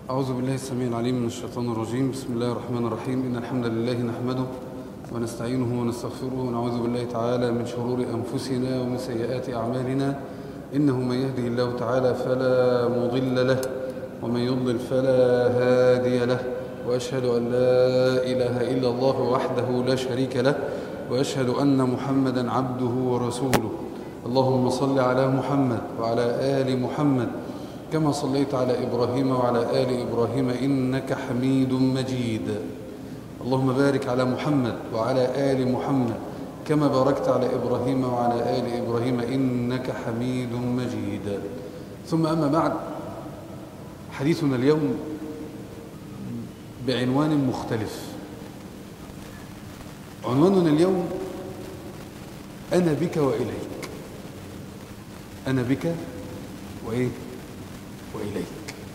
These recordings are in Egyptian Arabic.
أعوذ بالله السميع العليم من الشيطان الرجيم بسم الله الرحمن الرحيم إن الحمد لله نحمده ونستعينه ونستغفره ونعوذ بالله تعالى من شرور أنفسنا ومن سيئات أعمالنا إنه من يهده الله تعالى فلا مضل له ومن يضلل فلا هادي له وأشهد أن لا إله إلا الله وحده لا شريك له وأشهد أن محمدا عبده ورسوله اللهم صل على محمد وعلى آل محمد كما صليت على إبراهيم وعلى آل إبراهيم إنك حميد مجيد اللهم بارك على محمد وعلى آل محمد كما باركت على إبراهيم وعلى آل إبراهيم إنك حميد مجيد ثم أما بعد حديثنا اليوم بعنوان مختلف عنواننا اليوم أنا بك وإليك أنا بك وإيه وإليك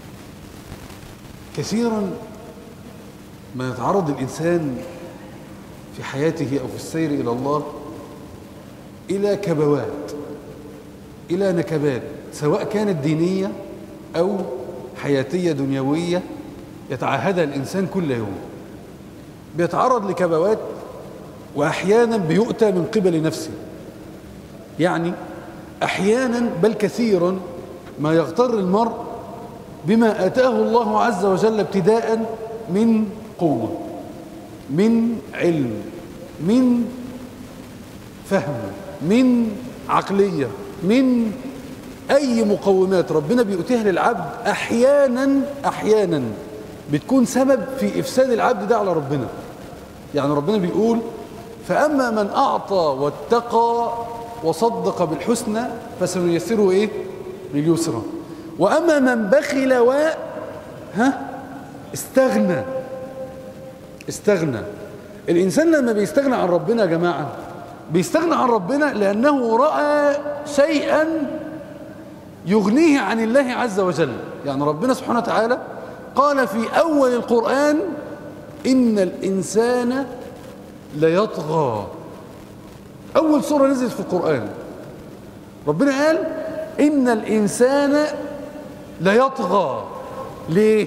كثيرا ما يتعرض الإنسان في حياته أو في السير إلى الله إلى كبوات إلى نكبات سواء كانت دينية أو حياتية دنيوية يتعهدها الإنسان كل يوم بيتعرض لكبوات وأحيانا بيؤتى من قبل نفسه يعني أحيانا بل كثيرا ما يغتر المرء بما آتاه الله عز وجل ابتداء من قوة من علم من فهم من عقلية من أي مقومات ربنا بيؤتيها للعبد أحيانا أحيانا بتكون سبب في إفساد العبد ده على ربنا يعني ربنا بيقول فأما من أعطى واتقى وصدق بالحسنى فسنيسره إيه لليسرى وأما من بخل و ها استغنى استغنى الإنسان لما بيستغنى عن ربنا يا جماعة بيستغنى عن ربنا لأنه رأى شيئا يغنيه عن الله عز وجل يعني ربنا سبحانه وتعالى قال في أول القرآن إن الإنسان ليطغى أول سورة نزلت في القرآن ربنا قال إن الإنسان ليطغى ليه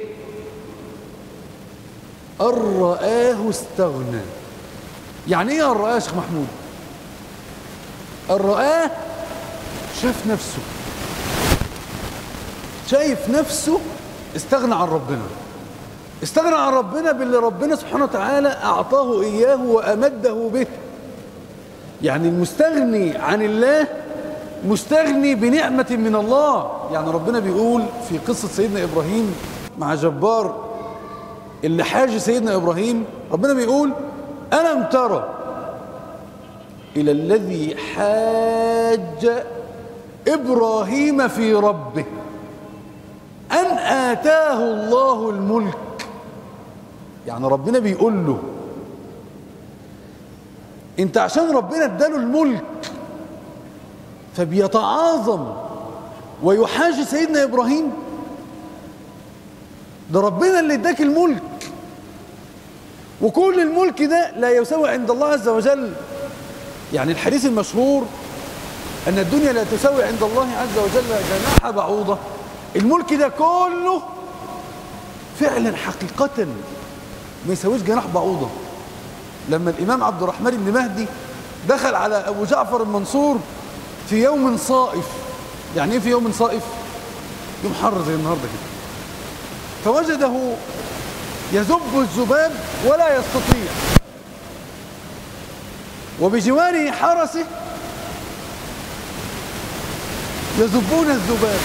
أن رآه استغنى يعني إيه أن رآه يا شيخ محمود أن رآه شاف نفسه شايف نفسه استغنى عن ربنا استغنى عن ربنا باللي ربنا سبحانه وتعالى أعطاه إياه وأمده به يعني المستغني عن الله مستغني بنعمة من الله يعني ربنا بيقول في قصة سيدنا إبراهيم مع جبار اللي حاج سيدنا إبراهيم ربنا بيقول ألم ترى إلى الذي حاج إبراهيم في ربه أن آتاه الله الملك يعني ربنا بيقول له انت عشان ربنا اداله الملك فبيتعاظم ويحاج سيدنا ابراهيم ده ربنا اللي اداك الملك وكل الملك ده لا يساوي عند الله عز وجل يعني الحديث المشهور ان الدنيا لا تساوي عند الله عز وجل جناح بعوضه الملك ده كله فعلا حقيقه ما يساويش جناح بعوضه لما الامام عبد الرحمن بن مهدي دخل على ابو جعفر المنصور في يوم صائف يعني ايه في يوم صائف يوم حر زي النهارده كده فوجده يذب الذباب ولا يستطيع وبجواره حرسه يذبون الذباب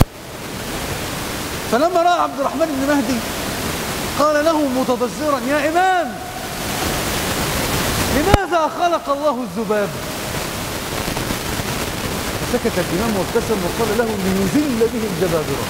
فلما راى عبد الرحمن بن مهدي قال له متضجرا يا امام لماذا خلق الله الذباب سكت الإمام وابتسم وقال له ليذل به الجبابرة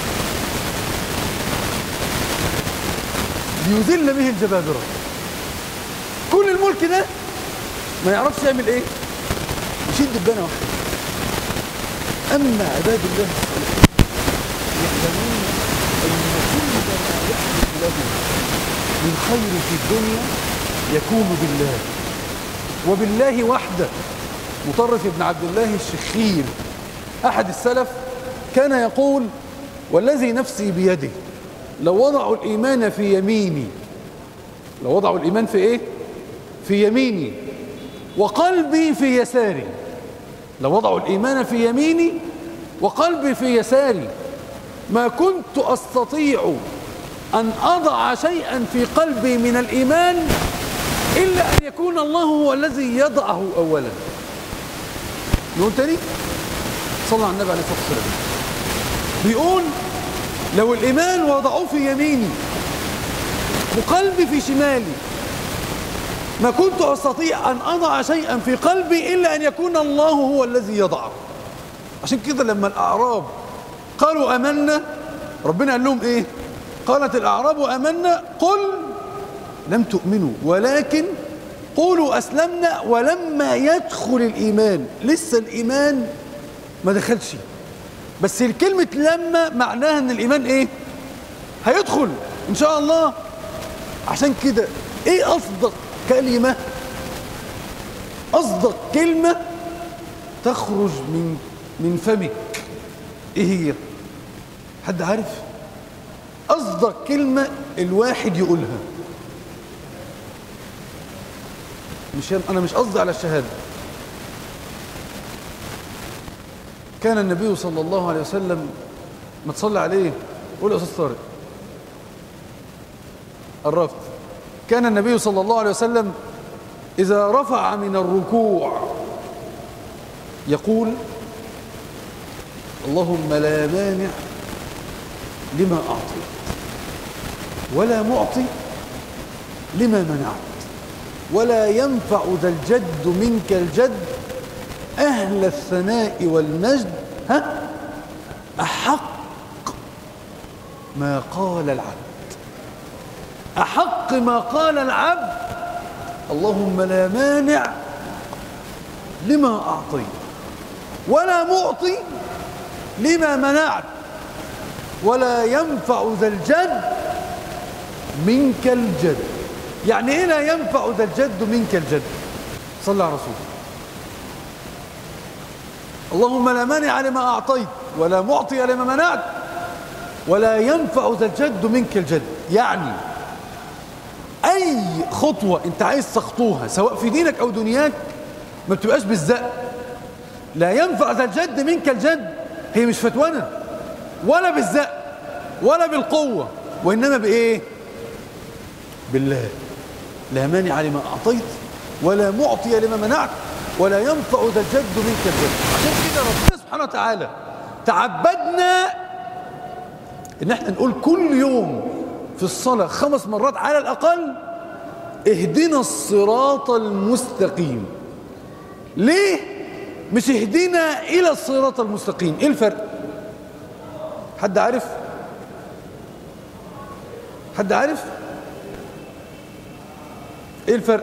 ليذل به الجبابرة كل الملك ده ما يعرفش يعمل ايه يشيل دبانة واحدة أما عباد الله الصالحين يعلمون أن كل ما يحدث له من خير في الدنيا يكون بالله وبالله وحده مطرف بن عبد الله الشخير أحد السلف كان يقول والذي نفسي بيده لو وضعوا الإيمان في يميني لو وضعوا الإيمان في إيه في يميني وقلبي في يساري لو وضعوا الإيمان في يميني وقلبي في يساري ما كنت أستطيع أن أضع شيئا في قلبي من الإيمان إلا أن يكون الله هو الذي يضعه أولا نقول تاني صلى على النبي عليه الصلاة والسلام بيقول لو الإيمان وضعوه في يميني وقلبي في شمالي ما كنت أستطيع أن أضع شيئا في قلبي إلا أن يكون الله هو الذي يضعه عشان كده لما الأعراب قالوا أمنا ربنا قال لهم إيه قالت الأعراب أمنا قل لم تؤمنوا ولكن قولوا أسلمنا ولما يدخل الإيمان لسه الإيمان ما دخلش بس الكلمة لما معناها أن الإيمان إيه هيدخل إن شاء الله عشان كده إيه أصدق كلمة أصدق كلمة تخرج من من فمك إيه هي حد عارف أصدق كلمة الواحد يقولها مش أنا مش قصدي على الشهادة كان النبي صلى الله عليه وسلم ما تصلي عليه قول يا أستاذ طارق قربت كان النبي صلى الله عليه وسلم إذا رفع من الركوع يقول اللهم لا مانع لما أعطيت ولا معطي لما منعت ولا ينفع ذا الجد منك الجد أهل الثناء والمجد ها أحق ما قال العبد أحق ما قال العبد اللهم لا مانع لما أعطيت ولا معطي لما منعت ولا ينفع ذا الجد منك الجد يعني ايه لا ينفع ذا الجد منك الجد صلى على رسول اللهم لا مانع لما اعطيت ولا معطي لما منعت ولا ينفع ذا الجد منك الجد يعني اي خطوه انت عايز تخطوها سواء في دينك او دنياك ما بتبقاش بالزق لا ينفع ذا الجد منك الجد هي مش فتوانه ولا بالزق ولا بالقوه وانما بايه بالله لا مانع لما أعطيت ولا معطي لما منعت ولا ينفع ذا الجد منك الجد عشان كده ربنا سبحانه وتعالى تعبدنا ان احنا نقول كل يوم في الصلاة خمس مرات على الأقل اهدنا الصراط المستقيم ليه مش اهدنا إلى الصراط المستقيم ايه الفرق حد عارف حد عارف ايه الفرق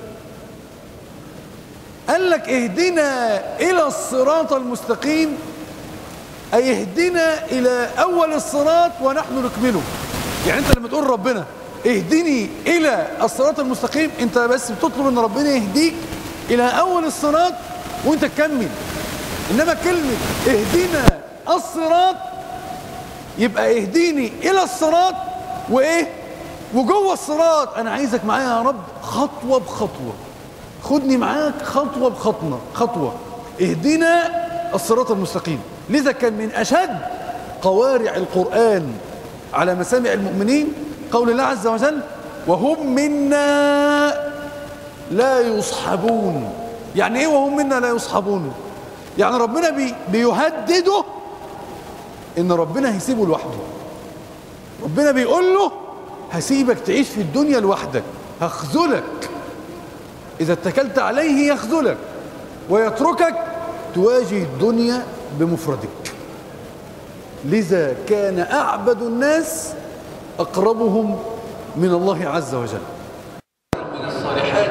قال لك اهدنا الى الصراط المستقيم اي اهدنا الى اول الصراط ونحن نكمله يعني انت لما تقول ربنا اهدني الى الصراط المستقيم انت بس بتطلب ان ربنا يهديك الى اول الصراط وانت تكمل انما كلمة اهدنا الصراط يبقى اهديني الى الصراط وايه وجوه الصراط انا عايزك معايا يا رب خطوة بخطوة خدني معاك خطوة بخطوة خطوة اهدنا الصراط المستقيم لذا كان من أشد قوارع القرآن على مسامع المؤمنين قول الله عز وجل وهم منا لا يصحبون يعني ايه وهم منا لا يصحبون يعني ربنا بي بيهدده ان ربنا هيسيبه لوحده ربنا بيقول له هسيبك تعيش في الدنيا لوحدك هخذلك إذا اتكلت عليه يخذلك ويتركك تواجه الدنيا بمفردك لذا كان أعبد الناس أقربهم من الله عز وجل من الصالحات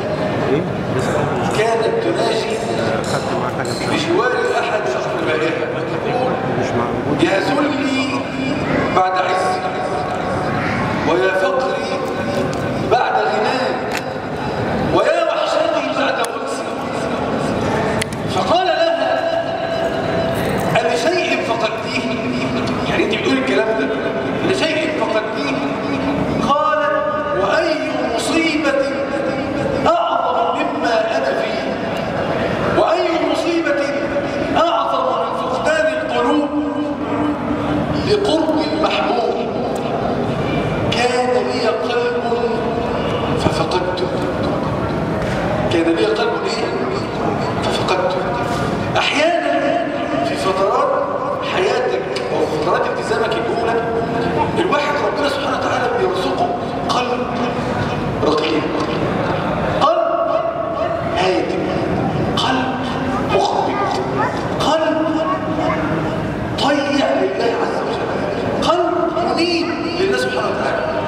كانت تناجي بجوار أحد أقربائها وتقول يا ذلي بعد عزي ويا فقري بعد غناي ويا وحشتي بعد قدسي فقال لها ألشيء فقدتيه يعني انت بتقول الكلام ده لشيء فقدتيه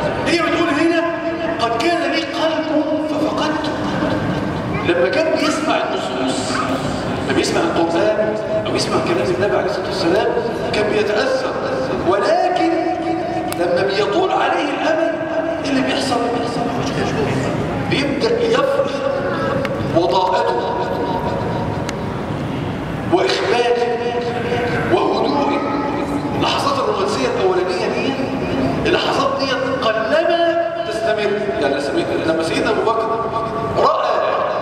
هي بتقول هنا قد كان لي قلب ففقدته لما كان بيسمع النصوص لما بيسمع القرآن أو يسمع كلام النبي عليه الصلاة والسلام كان بيتأثر ولكن لما بيطول عليه الأمل إيه اللي بيحصل بيبدأ يفقد وضاءته وإخباته وهدوءه اللحظات الرومانسية الأولانية دي اللحظات دي قلما تستمر يعني لما سيدنا أبو بكر رأى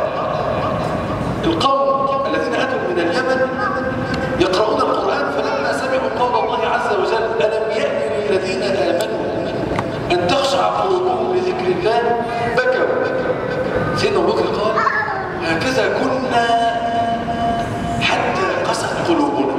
القوم الذين أتوا من اليمن يقرؤون القرآن فلما سمعوا قول الله عز وجل ألم يأتي للذين آمنوا أن تخشع قلوبهم لذكر الله بكوا سيدنا أبو بكر قال هكذا كنا حتى قست قلوبنا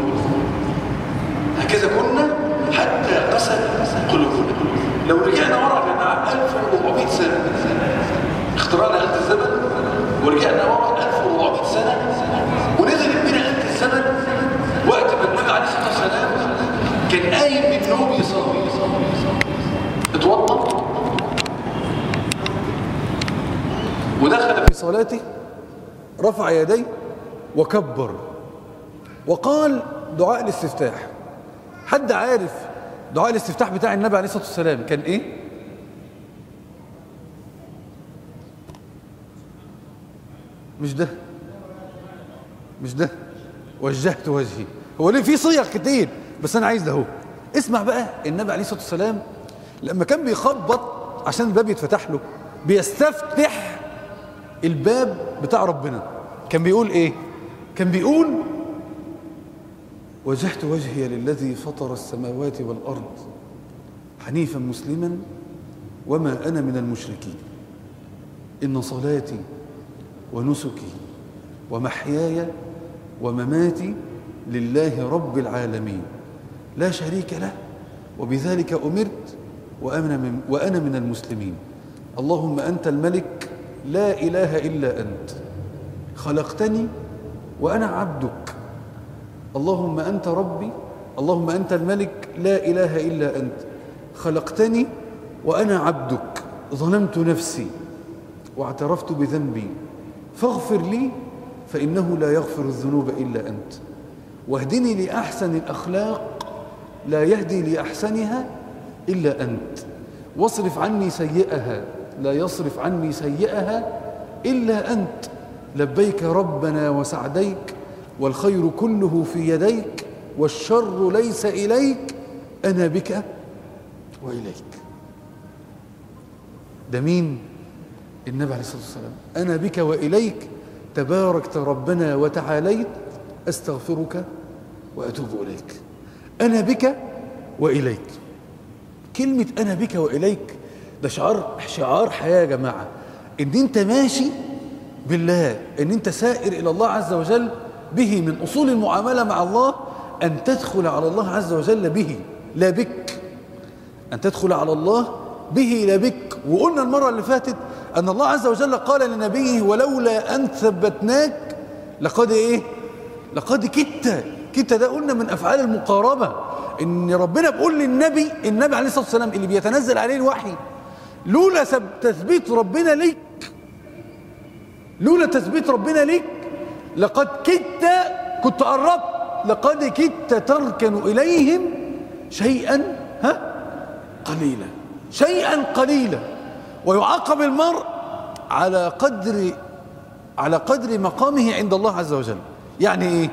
هكذا كنا حتى قست قلوبنا لو رجعنا ورا لنا عام 1400 سنة اخترانا آلة الزمن ورجعنا ورا 1400 سنة ونزل بنا آلة الزمن وقت ما النبي عليه الصلاة والسلام كان قايم من النوم يصلي اتوضى ودخل في صلاته رفع يديه وكبر وقال دعاء الاستفتاح حد عارف دعاء الاستفتاح بتاع النبي عليه الصلاة والسلام كان ايه مش ده مش ده وجهت وجهي هو ليه في صيغ كتير بس انا عايز ده هو اسمع بقى النبي عليه الصلاة والسلام لما كان بيخبط عشان الباب يتفتح له بيستفتح الباب بتاع ربنا كان بيقول ايه كان بيقول وجهت وجهي للذي فطر السماوات والأرض حنيفا مسلما وما أنا من المشركين إن صلاتي ونسكي ومحياي ومماتي لله رب العالمين لا شريك له وبذلك أمرت وأنا من, وأنا من المسلمين اللهم أنت الملك لا إله إلا أنت خلقتني وأنا عبدك اللهم أنت ربي اللهم أنت الملك لا إله إلا أنت خلقتني وأنا عبدك ظلمت نفسي واعترفت بذنبي فاغفر لي فإنه لا يغفر الذنوب إلا أنت واهدني لأحسن الأخلاق لا يهدي لأحسنها إلا أنت واصرف عني سيئها لا يصرف عني سيئها إلا أنت لبيك ربنا وسعديك والخير كله في يديك والشر ليس إليك أنا بك وإليك ده مين النبي عليه الصلاة والسلام أنا بك وإليك تباركت ربنا وتعاليت أستغفرك وأتوب إليك أنا بك وإليك كلمة أنا بك وإليك ده شعار شعار حياة يا جماعة إن أنت ماشي بالله إن أنت سائر إلى الله عز وجل به من أصول المعاملة مع الله أن تدخل على الله عز وجل به لا بك أن تدخل على الله به لا بك وقلنا المرة اللي فاتت أن الله عز وجل قال لنبيه ولولا أن ثبتناك لقد إيه لقد كدت كدت ده قلنا من أفعال المقاربة إن ربنا بيقول للنبي النبي عليه الصلاة والسلام اللي بيتنزل عليه الوحي لولا تثبيت ربنا ليك لولا تثبيت ربنا ليك لقد كدت كنت قربت لقد كدت تركن إليهم شيئا ها قليلا شيئا قليلا ويعاقب المرء على قدر على قدر مقامه عند الله عز وجل يعني ايه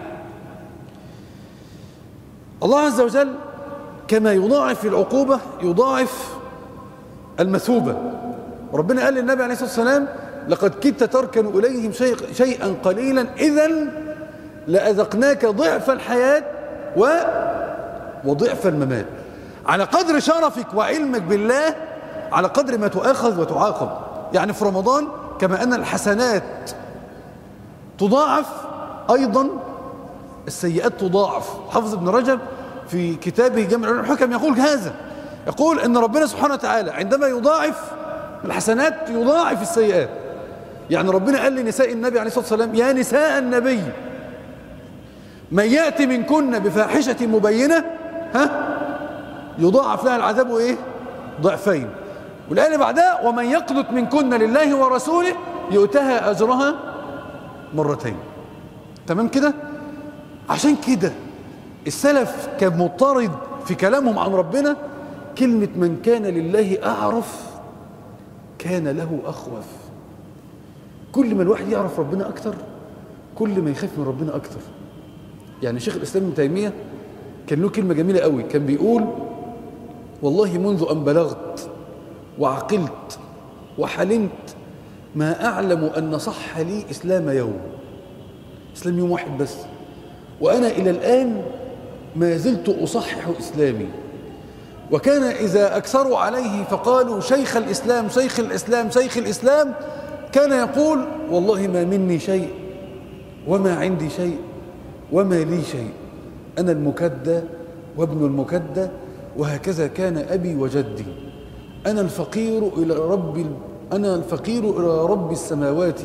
الله عز وجل كما يضاعف العقوبة يضاعف المثوبة ربنا قال للنبي عليه الصلاة والسلام لقد كدت تركن إليهم شيء شيئا قليلا إذا لأذقناك ضعف الحياة و وضعف الممات على قدر شرفك وعلمك بالله على قدر ما تؤاخذ وتعاقب يعني في رمضان كما أن الحسنات تضاعف أيضا السيئات تضاعف حافظ ابن رجب في كتابه جمع الحكم يقول هذا يقول أن ربنا سبحانه وتعالى عندما يضاعف الحسنات يضاعف السيئات يعني ربنا قال لنساء النبي عليه الصلاة والسلام يا نساء النبي من يأتي منكن بفاحشة مبينة ها يضاعف لها العذاب ايه ضعفين والآية اللي بعدها ومن يقنط منكن لله ورسوله يؤتها أجرها مرتين تمام كده عشان كده السلف كان مضطرد في كلامهم عن ربنا كلمة من كان لله أعرف كان له أخوف كل ما الواحد يعرف ربنا أكتر كل ما يخاف من ربنا أكتر يعني شيخ الإسلام ابن تيمية كان له كلمة جميلة قوي كان بيقول والله منذ أن بلغت وعقلت وحلمت ما أعلم أن صح لي إسلام يوم إسلام يوم واحد بس وأنا إلى الآن ما زلت أصحح إسلامي وكان إذا أكثروا عليه فقالوا شيخ الإسلام شيخ الإسلام شيخ الإسلام كان يقول والله ما مني شيء وما عندي شيء وما لي شيء أنا المكدى وابن المكدى وهكذا كان أبي وجدي أنا الفقير إلى رب أنا الفقير إلى رب السماوات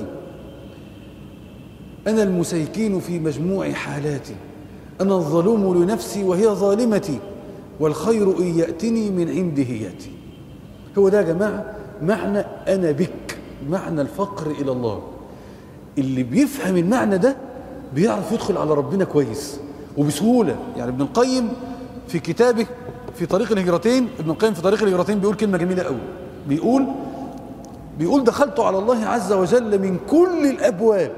أنا المسيكين في مجموع حالاتي أنا الظلوم لنفسي وهي ظالمتي والخير إن يأتني من عنده يأتي هو ده يا جماعة معنى أنا بك معنى الفقر إلى الله اللي بيفهم المعنى ده بيعرف يدخل على ربنا كويس وبسهولة يعني ابن القيم في كتابه في طريق الهجرتين ابن القيم في طريق الهجرتين بيقول كلمة جميلة قوي بيقول بيقول دخلت على الله عز وجل من كل الأبواب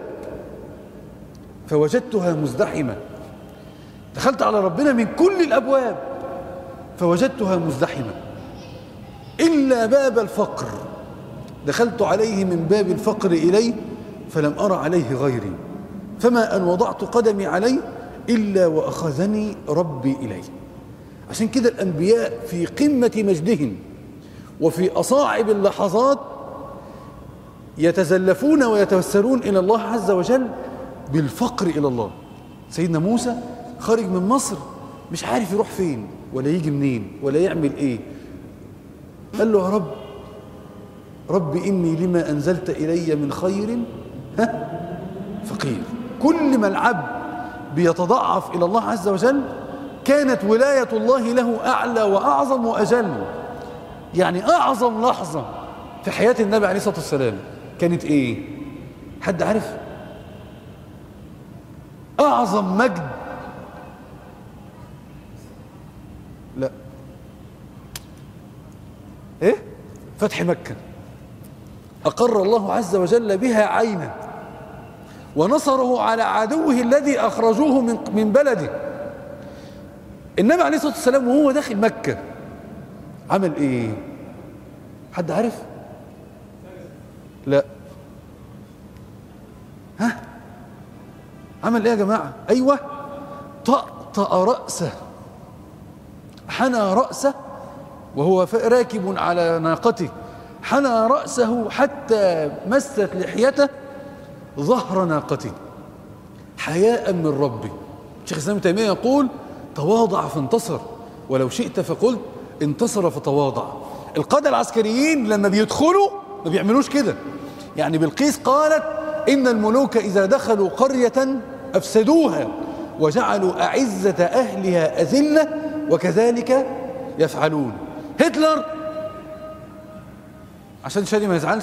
فوجدتها مزدحمة دخلت على ربنا من كل الأبواب فوجدتها مزدحمة إلا باب الفقر دخلت عليه من باب الفقر إليه فلم أرى عليه غيري فما أن وضعت قدمي عليه إلا وأخذني ربي إليه عشان كده الأنبياء في قمة مجدهم وفي أصاعب اللحظات يتزلفون ويتوسلون إلى الله عز وجل بالفقر إلى الله سيدنا موسى خارج من مصر مش عارف يروح فين ولا يجي منين ولا يعمل ايه قال له يا رب رب إني لما أنزلت إلي من خير ها فقير كل ما العبد بيتضعف إلى الله عز وجل كانت ولاية الله له أعلى وأعظم وأجل يعني أعظم لحظة في حياة النبي عليه الصلاة والسلام كانت إيه حد عارف أعظم مجد لا إيه فتح مكة أقر الله عز وجل بها عينا ونصره على عدوه الذي أخرجوه من من بلده النبي عليه الصلاة والسلام وهو داخل مكة عمل إيه حد عارف لا ها عمل ايه يا جماعة ايوه طأطأ رأسه حنى رأسه وهو راكب على ناقته حنى رأسه حتى مست لحيته ظهر ناقته حياء من ربي شيخ الإسلام ابن تيمية يقول تواضع فانتصر ولو شئت فقلت انتصر فتواضع القادة العسكريين لما بيدخلوا ما بيعملوش كده يعني بالقيس قالت إن الملوك إذا دخلوا قرية أفسدوها وجعلوا أعزة أهلها أذلة وكذلك يفعلون هتلر عشان شادي ما يزعلش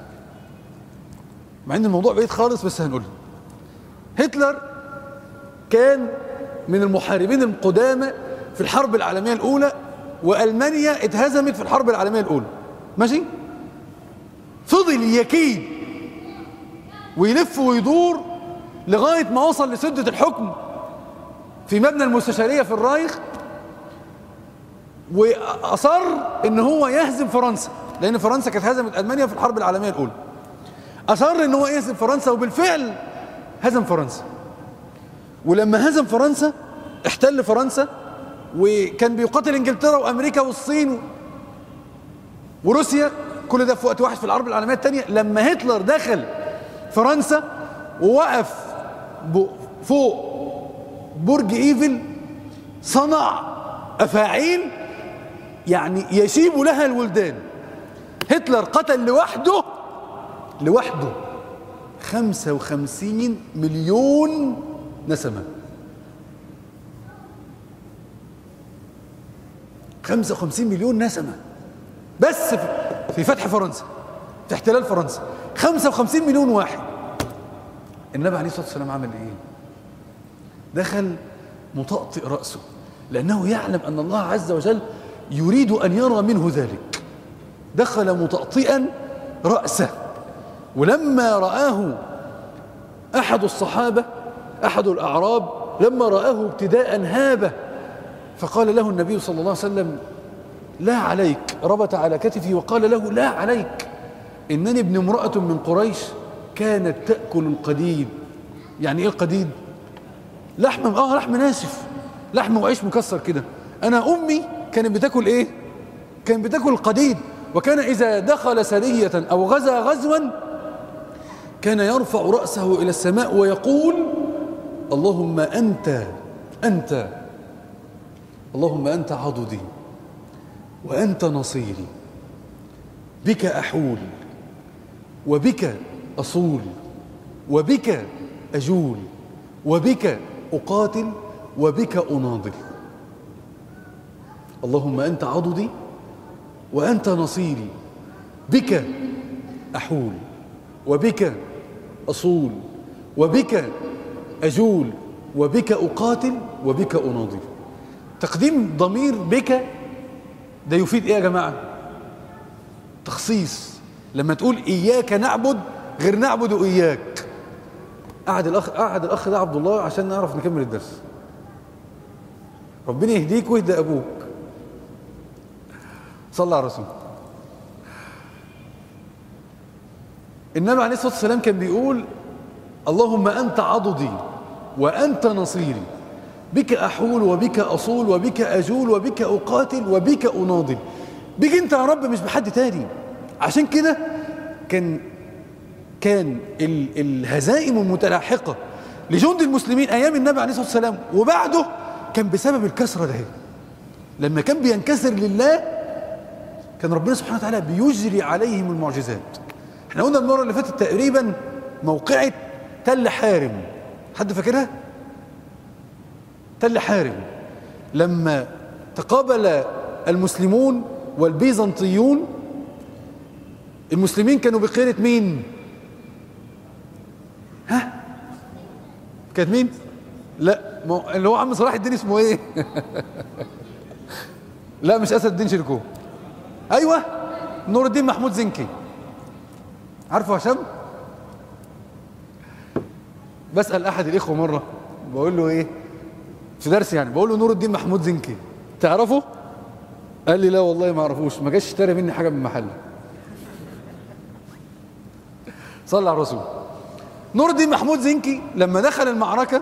مع ان الموضوع بعيد خالص بس هنقول هتلر كان من المحاربين القدامى في الحرب العالمية الأولى وألمانيا اتهزمت في الحرب العالمية الأولى ماشي فضل يكيد ويلف ويدور لغاية ما وصل لسدة الحكم في مبنى المستشارية في الرايخ وأصر ان هو يهزم فرنسا لأن فرنسا كانت هزمت ألمانيا في الحرب العالمية الأولى أصر ان هو يهزم فرنسا وبالفعل هزم فرنسا ولما هزم فرنسا احتل فرنسا وكان بيقاتل انجلترا وامريكا والصين وروسيا كل ده في وقت واحد في الحرب العالميه الثانيه لما هتلر دخل فرنسا ووقف فوق برج ايفل صنع افاعيل يعني يشيب لها الولدان هتلر قتل لوحده لوحده 55 مليون نسمة 55 مليون نسمة بس في في فتح فرنسا في احتلال فرنسا 55 مليون واحد النبي عليه الصلاة والسلام عمل ايه دخل مطأطئ رأسه لأنه يعلم أن الله عز وجل يريد أن يرى منه ذلك دخل مطأطئا رأسه ولما رآه أحد الصحابة أحد الأعراب لما رآه ابتداء هابه فقال له النبي صلى الله عليه وسلم لا عليك ربط على كتفه وقال له لا عليك إنني ابن امرأة من قريش كانت تأكل القديد يعني إيه القديد لحم آه لحم ناشف لحم وعيش مكسر كده أنا أمي كانت بتاكل إيه كانت بتاكل القديد وكان إذا دخل سرية أو غزا غزوا كان يرفع رأسه إلى السماء ويقول اللهم أنت أنت اللهم أنت عضدي وأنت نصيري بك أحول وبك أصول وبك أجول وبك أقاتل وبك أناضل اللهم أنت عضدي وأنت نصيري بك أحول وبك أصول وبك أجول وبك أقاتل وبك أناضل تقديم ضمير بك ده يفيد ايه يا جماعة تخصيص لما تقول إياك نعبد غير نعبد إياك قعد الأخ قعد الأخ ده عبد الله عشان نعرف نكمل الدرس ربنا يهديك ويهدى أبوك صلى على الرسول النبي عليه الصلاة والسلام كان بيقول اللهم أنت عضدي وأنت نصيري بك أحول وبك أصول وبك أجول وبك أقاتل وبك أناضل بك أنت يا رب مش بحد تاني عشان كده كان كان ال الهزائم المتلاحقة لجند المسلمين أيام النبي عليه الصلاة والسلام وبعده كان بسبب الكسرة ده لما كان بينكسر لله كان ربنا سبحانه وتعالى بيجري عليهم المعجزات احنا قلنا المرة اللي فاتت تقريبا موقعة تل حارم حد فاكرها؟ تل حارم لما تقابل المسلمون والبيزنطيون المسلمين كانوا بقيادة مين ها كانت مين لا ما اللي هو عم صلاح الدين اسمه ايه لا مش اسد الدين شركو ايوه نور الدين محمود زنكي عارفه هشام بسأل احد الاخوه مره بقول له ايه في درس يعني بقول له نور الدين محمود زنكي تعرفه قال لي لا والله ما اعرفوش ما جاش اشترى مني حاجه من محل صلى على الرسول نور الدين محمود زنكي لما دخل المعركه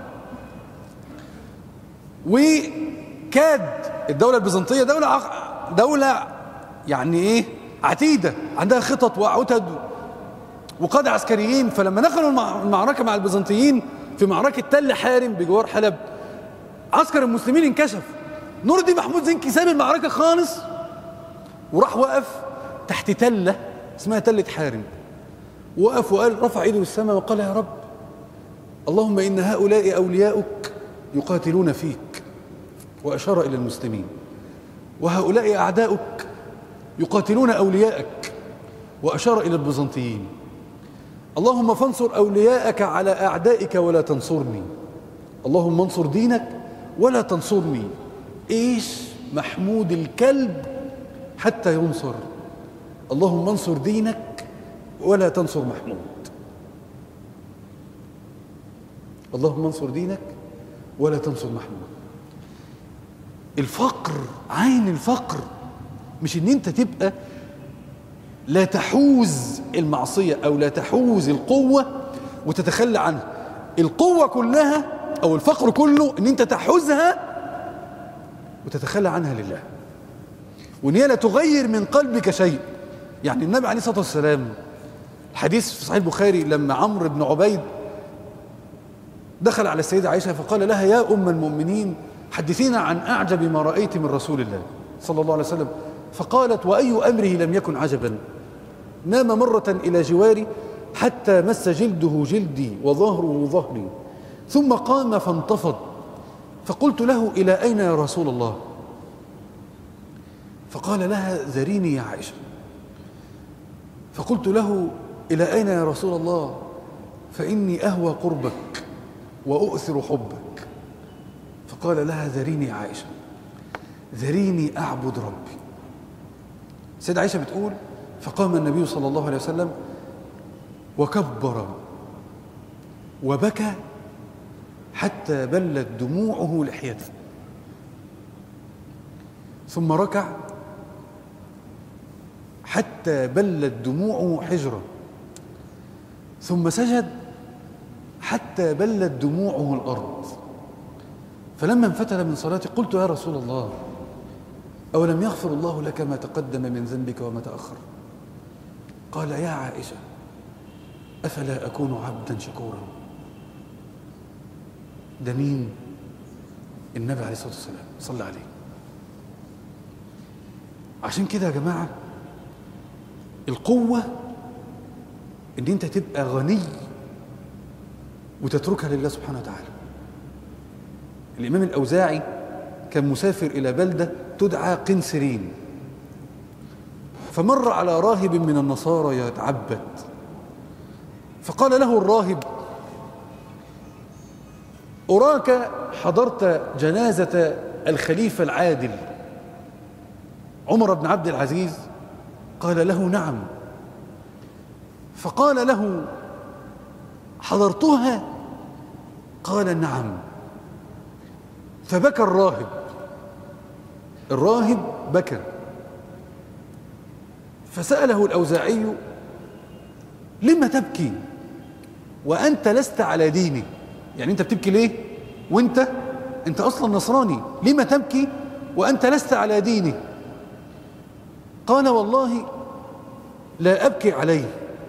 وكاد الدوله البيزنطيه دوله عق... دوله يعني ايه عتيده عندها خطط وعتد وقاده عسكريين فلما دخلوا المعركه مع البيزنطيين في معركه تل حارم بجوار حلب عسكر المسلمين انكشف نور الدين محمود زنكي ساب المعركة خالص وراح وقف تحت تلة اسمها تلة حارم وقف وقال رفع ايده للسماء وقال يا رب اللهم إن هؤلاء أولياؤك يقاتلون فيك وأشار إلى المسلمين وهؤلاء أعداؤك يقاتلون أولياءك وأشار إلى البيزنطيين اللهم فانصر أولياءك على أعدائك ولا تنصرني اللهم انصر دينك ولا تنصرني ايش محمود الكلب حتى ينصر اللهم انصر دينك ولا تنصر محمود اللهم انصر دينك ولا تنصر محمود الفقر عين الفقر مش ان انت تبقى لا تحوز المعصية او لا تحوز القوة وتتخلى عنها القوة كلها او الفقر كله ان انت تحوزها وتتخلى عنها لله وان هي لا تغير من قلبك شيء يعني النبي عليه الصلاه والسلام الحديث في صحيح البخاري لما عمرو بن عبيد دخل على السيده عائشه فقال لها يا ام المؤمنين حدثينا عن اعجب ما رايت من رسول الله صلى الله عليه وسلم فقالت واي امره لم يكن عجبا نام مره الى جواري حتى مس جلده جلدي وظهره ظهري ثم قام فانتفض فقلت له إلى أين يا رسول الله فقال لها ذريني يا عائشة فقلت له إلى أين يا رسول الله فإني أهوى قربك وأؤثر حبك فقال لها ذريني يا عائشة ذريني أعبد ربي سيدة عائشة بتقول فقام النبي صلى الله عليه وسلم وكبر وبكى حتى بلت دموعه لحيته ثم ركع حتى بلت دموعه حجرا ثم سجد حتى بلت دموعه الأرض فلما انفتل من صلاته قلت يا رسول الله أولم يغفر الله لك ما تقدم من ذنبك وما تأخر قال يا عائشة أفلا أكون عبدا شكورا ده مين النبي عليه الصلاة والسلام صلى عليه عشان كده يا جماعة القوة ان انت تبقى غني وتتركها لله سبحانه وتعالى الامام الاوزاعي كان مسافر الى بلده تدعى قنسرين فمر على راهب من النصارى يتعبد فقال له الراهب أراك حضرت جنازة الخليفة العادل عمر بن عبد العزيز قال له نعم فقال له حضرتها قال نعم فبكى الراهب الراهب بكى فسأله الأوزاعي لم تبكي وأنت لست على ديني يعني أنت بتبكي ليه وأنت أنت أصلا نصراني لم تبكي وأنت لست على ديني قال والله لا أبكي عليه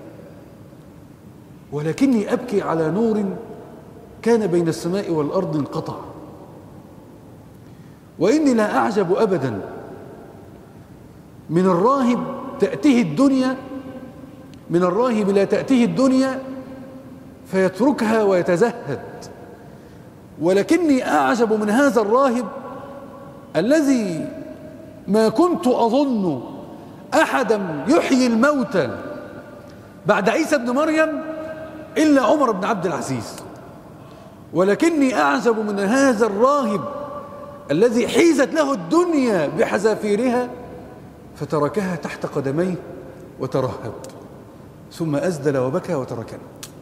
ولكني أبكي على نور كان بين السماء والأرض انقطع وإني لا أعجب أبدا من الراهب تأتيه الدنيا من الراهب لا تأتيه الدنيا فيتركها ويتزهد ولكني أعجب من هذا الراهب الذي ما كنت أظن أحدا يحيي الموتى بعد عيسى بن مريم إلا عمر بن عبد العزيز ولكني أعجب من هذا الراهب الذي حيزت له الدنيا بحذافيرها فتركها تحت قدميه وترهب ثم أزدل وبكى وتركنا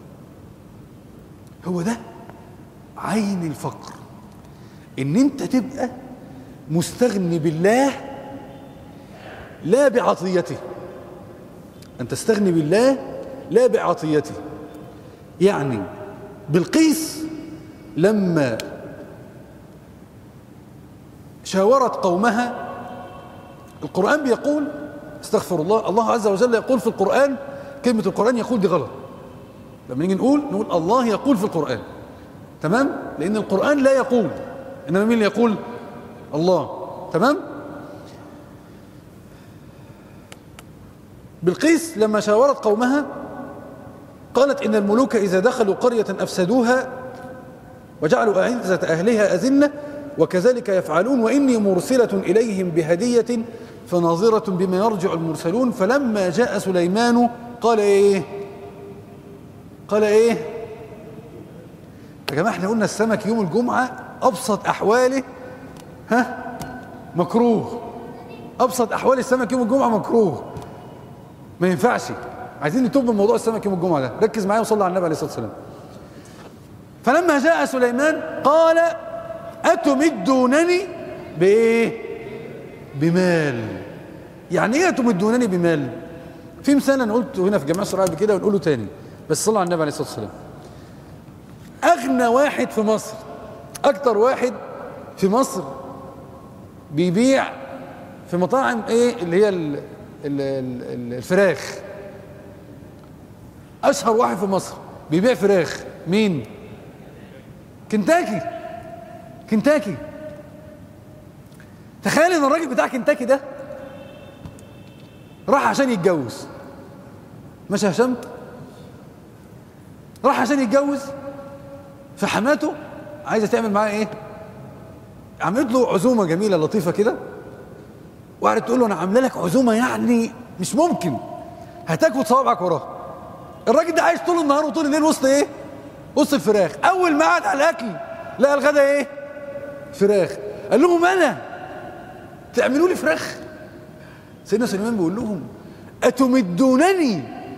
هو ده عين الفقر ان انت تبقى مستغني بالله لا بعطيته ان تستغني بالله لا بعطيته يعني بالقيس لما شاورت قومها القرآن بيقول استغفر الله الله عز وجل يقول في القرآن كلمة القرآن يقول دي غلط لما نيجي نقول نقول الله يقول في القرآن تمام لأن القرآن لا يقول إنما مين اللي يقول الله تمام بالقيس لما شاورت قومها قالت إن الملوك إذا دخلوا قرية أفسدوها وجعلوا أعزة أهلها أذنة وكذلك يفعلون وإني مرسلة إليهم بهدية فناظرة بما يرجع المرسلون فلما جاء سليمان قال إيه قال إيه يا جماعة احنا قلنا السمك يوم الجمعة أبسط أحواله ها مكروه أبسط أحوال السمك يوم الجمعة مكروه ما ينفعش عايزين نتوب من موضوع السمك يوم الجمعة ده ركز معايا وصلي على النبي عليه الصلاة والسلام فلما جاء سليمان قال أتمدونني بإيه بمال يعني إيه أتمدونني بمال في مثال أنا قلته هنا في جماعة الشرعية قبل كده ونقوله تاني بس صلى على النبي عليه الصلاة والسلام أغنى واحد في مصر أكتر واحد في مصر بيبيع في مطاعم إيه اللي هي ال ال ال الفراخ أشهر واحد في مصر بيبيع فراخ مين؟ كنتاكي كنتاكي تخيل ان الراجل بتاع كنتاكي ده راح عشان يتجوز ماشي يا هشام راح عشان يتجوز فحماته عايزه تعمل معاه ايه عملت له عزومه جميله لطيفه كده وقعدت تقول له انا عامله لك عزومه يعني مش ممكن هتاكل صوابعك وراه الراجل ده عايش طول النهار وطول الليل وسط ايه وسط الفراخ اول ما قعد على الاكل لقى الغدا ايه فراخ قال لهم انا تعملوا لي فراخ سيدنا سليمان بيقول لهم اتمدونني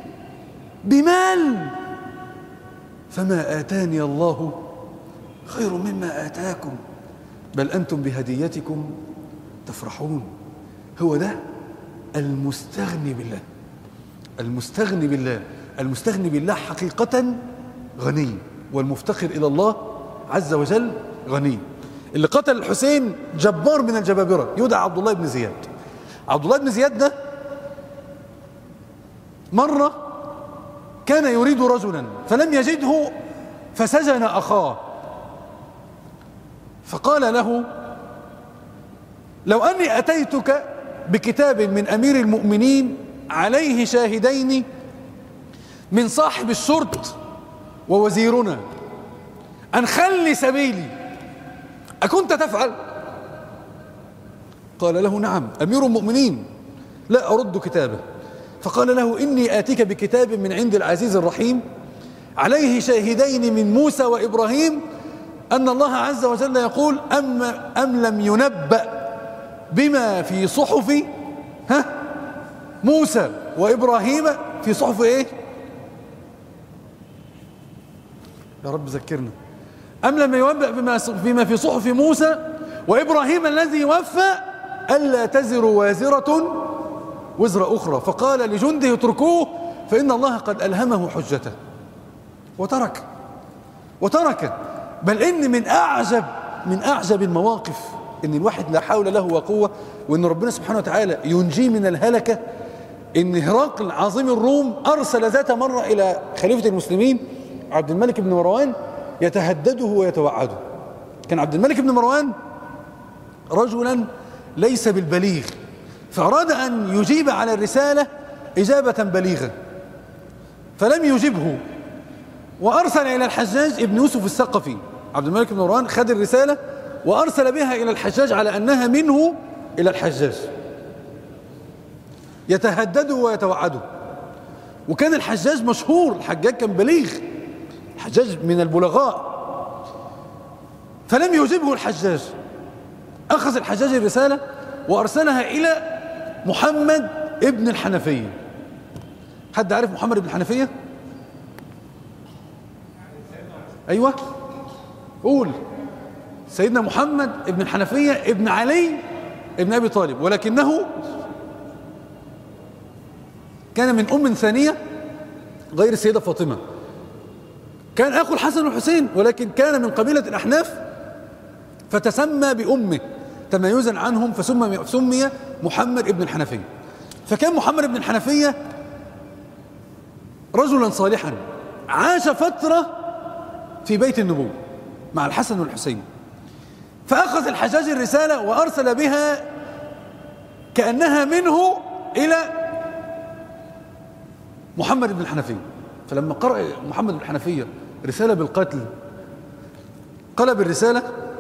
بمال فما اتاني الله خير مما اتاكم بل انتم بهديتكم تفرحون هو ده المستغني بالله المستغني بالله المستغني بالله حقيقة غني والمفتقر إلى الله عز وجل غني اللي قتل الحسين جبار من الجبابرة يدعى عبد الله بن زياد عبد الله بن زياد ده مرة كان يريد رجلا فلم يجده فسجن أخاه فقال له لو أني أتيتك بكتاب من أمير المؤمنين عليه شاهدين من صاحب الشرط ووزيرنا أن خلي سبيلي أكنت تفعل قال له نعم أمير المؤمنين لا أرد كتابه فقال له إني آتيك بكتاب من عند العزيز الرحيم عليه شاهدين من موسى وإبراهيم أن الله عز وجل يقول أم, أم لم ينبأ بما في صحف ها موسى وإبراهيم في صحف إيه يا رب ذكرنا أم لم ينبأ بما, بما في صحف موسى وإبراهيم الذي وفى ألا تزر وازرة وزر أخرى فقال لجنده اتركوه فإن الله قد ألهمه حجته وترك وترك بل إن من أعجب من أعجب المواقف إن الواحد لا حول له وقوة وإن ربنا سبحانه وتعالى ينجيه من الهلكة إن هرقل عظيم الروم أرسل ذات مرة إلى خليفة المسلمين عبد الملك بن مروان يتهدده ويتوعده كان عبد الملك بن مروان رجلا ليس بالبليغ فأراد أن يجيب على الرسالة إجابة بليغة فلم يجبه وأرسل إلى الحجاج ابن يوسف الثقفي عبد الملك بن مروان خد الرسالة وأرسل بها إلى الحجاج على أنها منه إلى الحجاج يتهدده ويتوعده وكان الحجاج مشهور الحجاج كان بليغ الحجاج من البلغاء فلم يجبه الحجاج أخذ الحجاج الرسالة وأرسلها إلى محمد ابن الحنفية حد عارف محمد ابن الحنفية أيوة قول سيدنا محمد ابن الحنفية ابن علي ابن أبي طالب ولكنه كان من أم ثانية غير السيدة فاطمة كان أخو الحسن والحسين ولكن كان من قبيلة الأحناف فتسمى بأمه تميزا عنهم فسمي سمي محمد ابن الحنفية فكان محمد ابن الحنفية رجلا صالحا عاش فترة في بيت النبوة مع الحسن والحسين فأخذ الحجاج الرسالة وأرسل بها كأنها منه إلى محمد بن الحنفية فلما قرأ محمد بن الحنفية رسالة بالقتل قلب الرسالة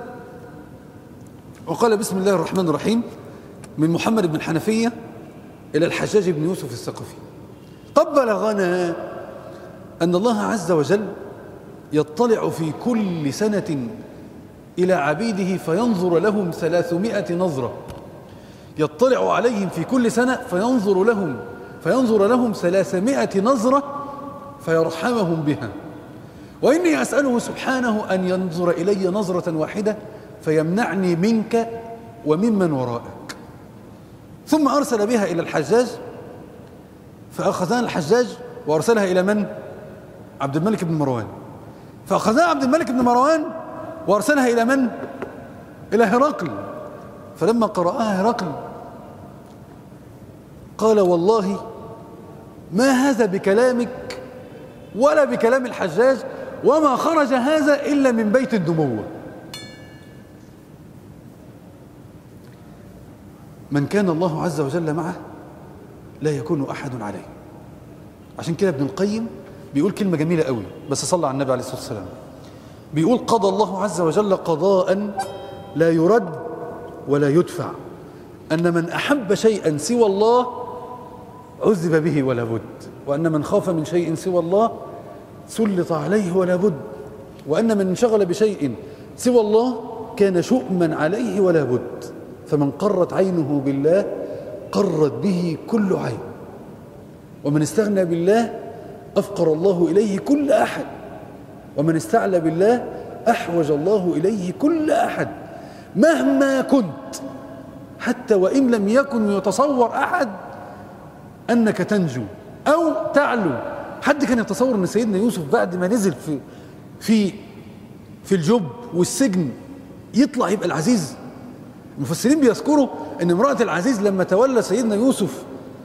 وقال بسم الله الرحمن الرحيم من محمد بن الحنفية إلى الحجاج بن يوسف الثقفي قد بلغنا أن الله عز وجل يطلع في كل سنة إلى عبيده فينظر لهم ثلاثمائة نظرة يطلع عليهم في كل سنة فينظر لهم فينظر لهم ثلاثمائة نظرة فيرحمهم بها وإني أسأله سبحانه أن ينظر إلي نظرة واحدة فيمنعني منك وممن وراءك ثم أرسل بها إلى الحجاج فأخذها الحجاج وأرسلها إلى من؟ عبد الملك بن مروان فأخذها عبد الملك بن مروان وأرسلها إلى من؟ إلى هرقل فلما قرأها هرقل قال والله ما هذا بكلامك ولا بكلام الحجاج وما خرج هذا إلا من بيت النبوة من كان الله عز وجل معه لا يكون أحد عليه عشان كده ابن القيم بيقول كلمة جميلة قوي بس صلى على النبي عليه الصلاة والسلام بيقول قضى الله عز وجل قضاء لا يرد ولا يدفع أن من أحب شيئا سوى الله عذب به ولا بد وأن من خاف من شيء سوى الله سلط عليه ولا بد وأن من انشغل بشيء سوى الله كان شؤما عليه ولا بد فمن قرت عينه بالله قرت به كل عين ومن استغنى بالله أفقر الله إليه كل أحد ومن استعلى بالله أحوج الله إليه كل أحد مهما كنت حتى وإن لم يكن يتصور أحد أنك تنجو أو تعلو حد كان يتصور أن سيدنا يوسف بعد ما نزل في في في الجب والسجن يطلع يبقى العزيز المفسرين بيذكروا أن امرأة العزيز لما تولى سيدنا يوسف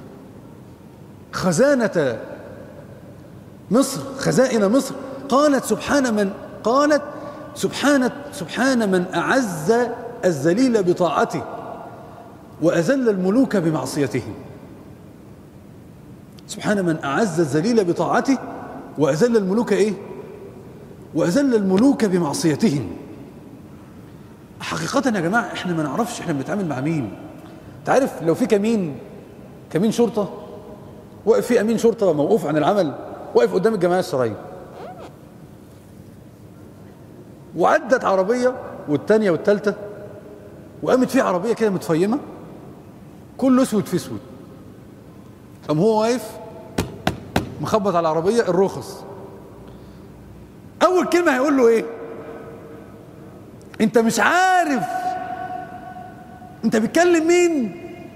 خزانة مصر خزائن مصر قالت سبحان من قالت سبحان سبحان من أعز الذليل بطاعته وأذل الملوك بمعصيته سبحان من أعز الذليل بطاعته وأذل الملوك إيه وأذل الملوك بمعصيتهم حقيقة يا جماعة احنا ما نعرفش احنا بنتعامل مع مين تعرف لو في كمين كمين شرطة واقف في أمين شرطة موقوف عن العمل واقف قدام الجمعية الشرعية وعدت عربية والتانية والتالتة وقامت في عربية كده متفيمة كله اسود في اسود قام هو واقف مخبط على العربية الرخص أول كلمة هيقول له إيه؟ أنت مش عارف أنت بتكلم مين؟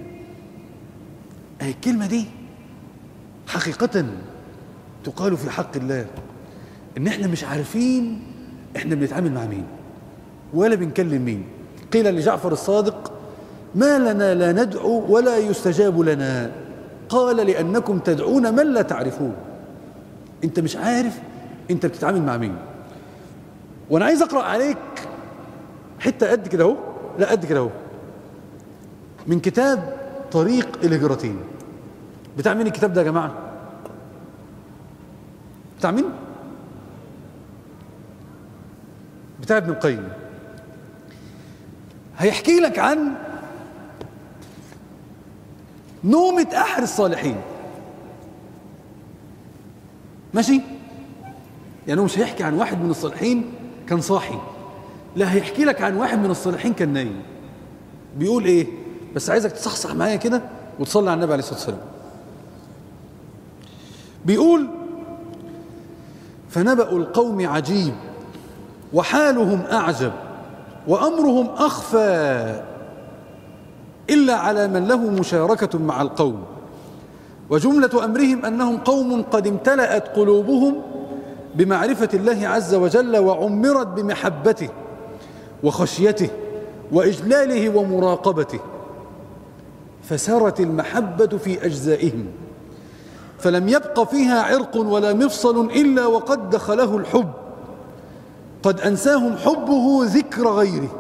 أهي الكلمة دي حقيقة تقال في حق الله إن إحنا مش عارفين إحنا بنتعامل مع مين ولا بنكلم مين قيل لجعفر الصادق ما لنا لا ندعو ولا يستجاب لنا قال لأنكم تدعون من لا تعرفون أنت مش عارف أنت بتتعامل مع مين وأنا عايز أقرأ عليك حتة قد كده أهو لا قد كده أهو من كتاب طريق الهجرتين بتاع مين الكتاب ده يا جماعة بتاع مين بتاع ابن القيم هيحكي لك عن نومة أحد الصالحين ماشي يعني هو مش هيحكي عن واحد من الصالحين كان صاحي لا هيحكي لك عن واحد من الصالحين كان نايم بيقول ايه بس عايزك تصحصح معايا كده وتصلي على النبي عليه الصلاة والسلام بيقول فنبأ القوم عجيب وحالهم أعجب وأمرهم أخفى إلا على من له مشاركة مع القوم وجملة أمرهم أنهم قوم قد امتلأت قلوبهم بمعرفة الله عز وجل وعمرت بمحبته وخشيته وإجلاله ومراقبته فسرت المحبة في أجزائهم فلم يبق فيها عرق ولا مفصل إلا وقد دخله الحب قد أنساهم حبه ذكر غيره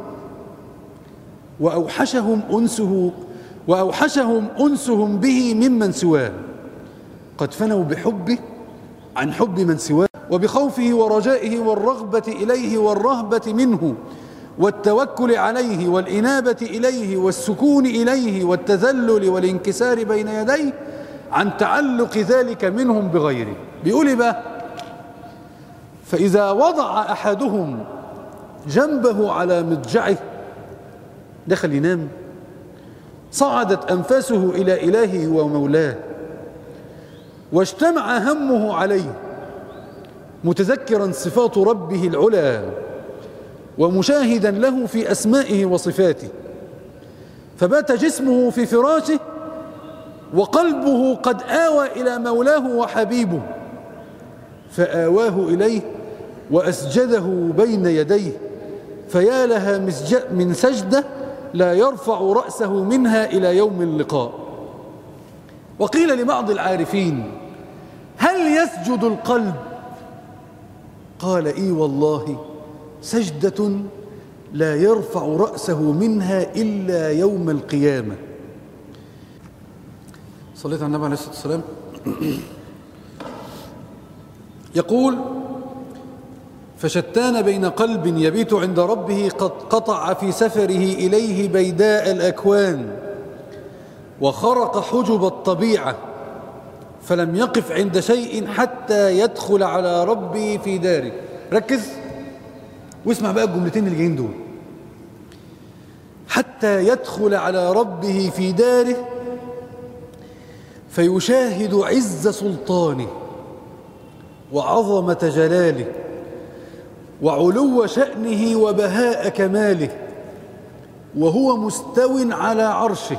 وأوحشهم أنسه وأوحشهم أنسهم به ممن سواه قد فنوا بحبه عن حب من سواه وبخوفه ورجائه والرغبة إليه والرهبة منه والتوكل عليه والإنابة إليه والسكون إليه والتذلل والانكسار بين يديه عن تعلق ذلك منهم بغيره بيقول إيه بقى فإذا وضع أحدهم جنبه على مضجعه دخل ينام صعدت أنفاسه إلى إلهه ومولاه واجتمع همه عليه متذكرا صفات ربه العلا ومشاهدا له في أسمائه وصفاته فبات جسمه في فراشه وقلبه قد آوى إلى مولاه وحبيبه فآواه إليه وأسجده بين يديه فيا لها من سجدة لا يرفع رأسه منها إلى يوم اللقاء وقيل لبعض العارفين هل يسجد القلب قال إي والله سجدة لا يرفع رأسه منها إلا يوم القيامة صليت على النبي عليه الصلاة والسلام يقول فشتان بين قلب يبيت عند ربه قد قطع في سفره إليه بيداء الأكوان وخرق حجب الطبيعة فلم يقف عند شيء حتى يدخل على ربي في داره ركز واسمع بقى الجملتين اللي جايين دول حتى يدخل على ربه في داره فيشاهد عز سلطانه وعظمة جلاله وعلو شأنه وبهاء كماله وهو مستو على عرشه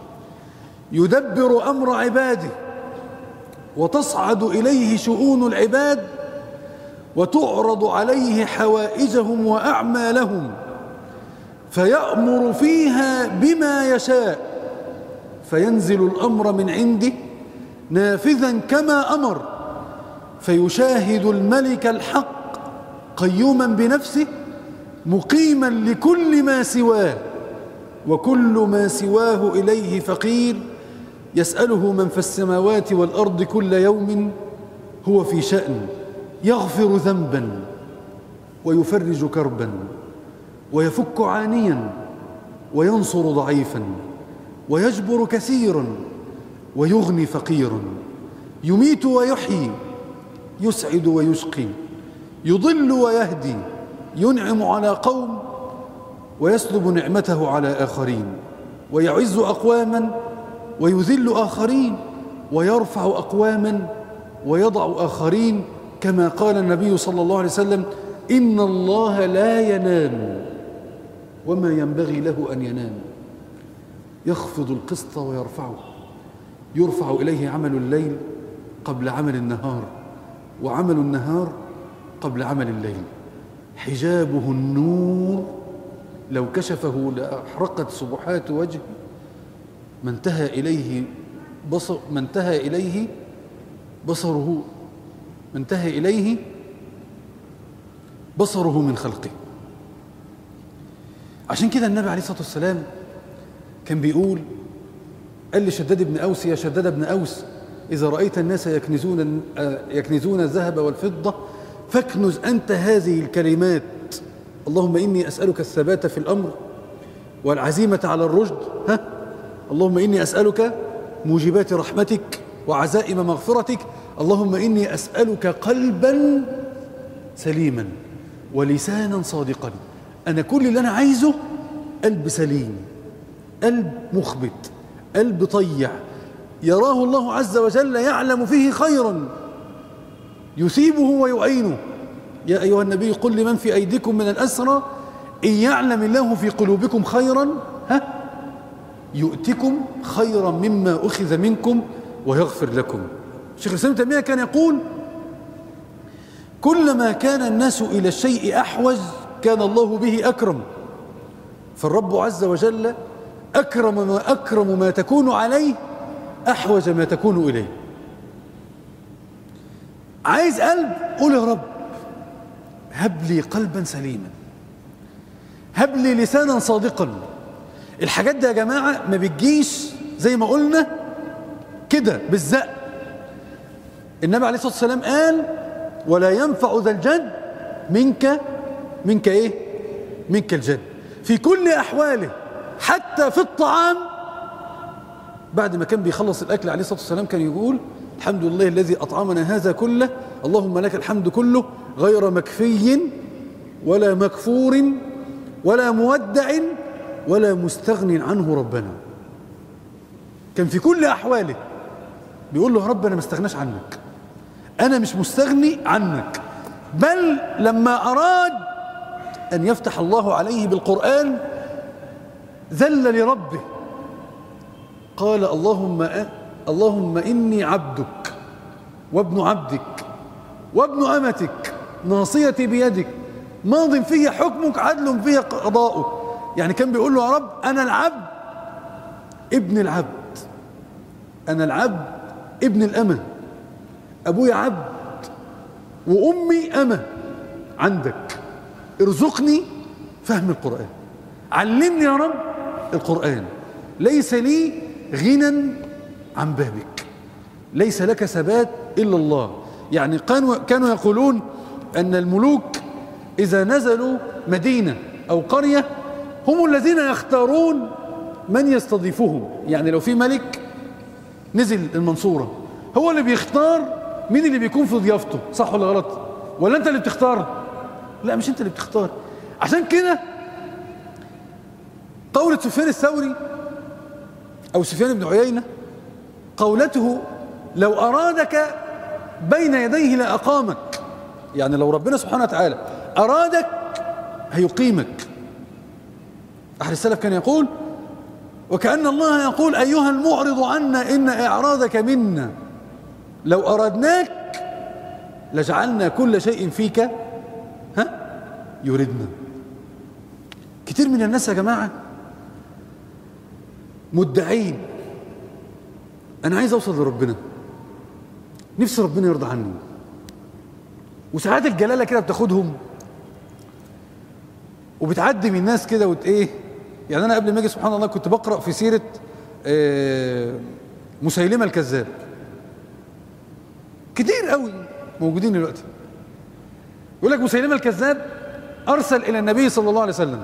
يدبر أمر عباده وتصعد إليه شؤون العباد وتعرض عليه حوائجهم وأعمالهم فيأمر فيها بما يشاء فينزل الأمر من عنده نافذا كما أمر فيشاهد الملك الحق قيوما بنفسه مقيما لكل ما سواه وكل ما سواه إليه فقير يسأله من في السماوات والأرض كل يوم هو في شأن يغفر ذنبا ويفرج كربا ويفك عانيا وينصر ضعيفا ويجبر كثيرا ويغني فقيرا يميت ويحيي يسعد ويشقي يضل ويهدي ينعم على قوم ويسلب نعمته على آخرين ويعز أقواما ويذل آخرين ويرفع أقواما ويضع آخرين كما قال النبي صلى الله عليه وسلم إن الله لا ينام وما ينبغي له أن ينام يخفض القسط ويرفعه يرفع إليه عمل الليل قبل عمل النهار وعمل النهار قبل عمل الليل حجابه النور لو كشفه لأحرقت سبحات وجهه ما انتهى إليه بصر ما انتهى إليه بصره ما انتهى إليه بصره من خلقه عشان كده النبي عليه الصلاة والسلام كان بيقول قال لشداد بن أوس يا شداد بن أوس إذا رأيت الناس يكنزون يكنزون الذهب والفضة فاكنز أنت هذه الكلمات اللهم إني أسألك الثبات في الأمر والعزيمة على الرشد ها اللهم إني أسألك موجبات رحمتك وعزائم مغفرتك اللهم إني أسألك قلبا سليما ولسانا صادقا أنا كل اللي أنا عايزه قلب سليم قلب مخبت قلب طيع يراه الله عز وجل يعلم فيه خيرا يثيبه ويعينه يا أيها النبي قل لمن في أيديكم من الأسرى إن يعلم الله في قلوبكم خيرا ها يؤتكم خيرا مما أخذ منكم ويغفر لكم شيخ الإسلام تيمية كان يقول كلما كان الناس إلى الشيء أحوج كان الله به أكرم فالرب عز وجل أكرم ما أكرم ما تكون عليه أحوج ما تكون إليه عايز قلب قول يا رب هب لي قلبا سليما هب لي لسانا صادقا الحاجات دي يا جماعة ما بتجيش زي ما قلنا كده بالزق النبي عليه الصلاة والسلام قال ولا ينفع ذا الجد منك منك ايه منك الجد في كل أحواله حتى في الطعام بعد ما كان بيخلص الأكل عليه الصلاة والسلام كان يقول الحمد لله الذي أطعمنا هذا كله اللهم لك الحمد كله غير مكفي ولا مكفور ولا مودع ولا مستغن عنه ربنا كان في كل أحواله بيقول له يا رب أنا ما استغناش عنك أنا مش مستغني عنك بل لما أراد أن يفتح الله عليه بالقرآن ذل لربه قال اللهم أ... اللهم إني عبدك وابن عبدك وابن أمتك ناصيتي بيدك ماض في حكمك عدل في قضاؤك يعني كان بيقول له يا رب أنا العبد ابن العبد أنا العبد ابن الأمة أبويا عبد وأمي أمة عندك ارزقني فهم القرآن علمني يا رب القرآن ليس لي غنى عن بابك ليس لك ثبات إلا الله يعني كانوا كانوا يقولون أن الملوك إذا نزلوا مدينة أو قرية هم الذين يختارون من يستضيفهم يعني لو في ملك نزل المنصورة هو اللي بيختار مين اللي بيكون في ضيافته صح ولا غلط ولا انت اللي بتختار لا مش انت اللي بتختار عشان كده قولة سفيان الثوري او سفيان بن عيينة قولته لو ارادك بين يديه لاقامك يعني لو ربنا سبحانه وتعالى ارادك هيقيمك احد السلف كان يقول وكأن الله يقول أيها المعرض عنا إن إعراضك منا لو أردناك لجعلنا كل شيء فيك ها يردنا كتير من الناس يا جماعة مدعين أنا عايز أوصل لربنا نفسي ربنا يرضى عني وساعات الجلالة كده بتاخدهم وبتعدي من الناس كده وت ايه يعني انا قبل ما اجي سبحان الله كنت بقرا في سيره آه، مسيلمه الكذاب كتير قوي موجودين دلوقتي يقول لك مسيلمه الكذاب ارسل الى النبي صلى الله عليه وسلم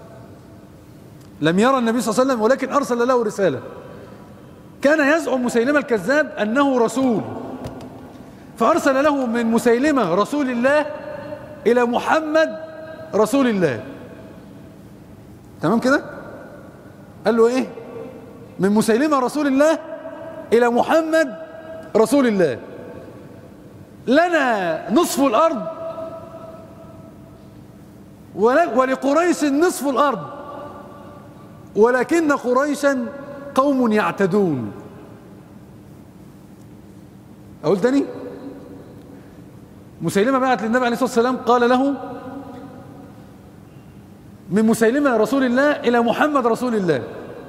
لم يرى النبي صلى الله عليه وسلم ولكن ارسل له رساله كان يزعم مسيلمه الكذاب انه رسول فارسل له من مسيلمه رسول الله الى محمد رسول الله تمام كده قال له ايه من مسيلمة رسول الله الى محمد رسول الله لنا نصف الارض ول- ولقريش نصف الارض ولكن قريشا قوم يعتدون اقول تاني مسيلمة بعت للنبي عليه الصلاة والسلام قال له من مسيلمة رسول الله إلى محمد رسول الله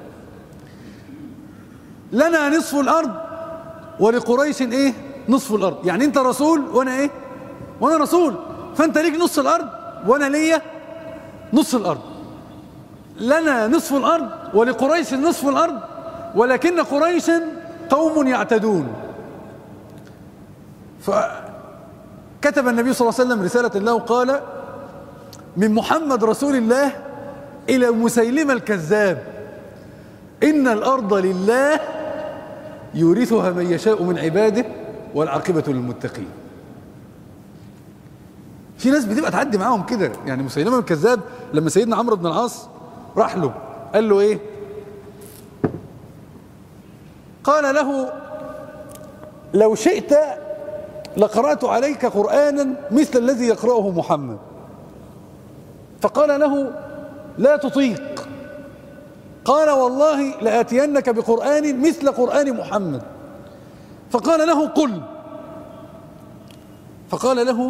لنا نصف الأرض ولقريش إيه نصف الأرض يعني أنت رسول وأنا إيه وأنا رسول فأنت ليك نصف الأرض وأنا ليا نصف الأرض لنا نصف الأرض ولقريش نصف الأرض ولكن قريشا قوم يعتدون فكتب النبي صلى الله عليه وسلم رسالة له قال من محمد رسول الله إلى مسيلمة الكذاب إن الأرض لله يورثها من يشاء من عباده والعاقبة للمتقين في ناس بتبقى تعدي معاهم كده يعني مسيلمة الكذاب لما سيدنا عمرو بن العاص راح له قال له ايه قال له لو شئت لقرأت عليك قرآنا مثل الذي يقرأه محمد فقال له لا تطيق قال والله لآتينك بقرآن مثل قرآن محمد فقال له قل فقال له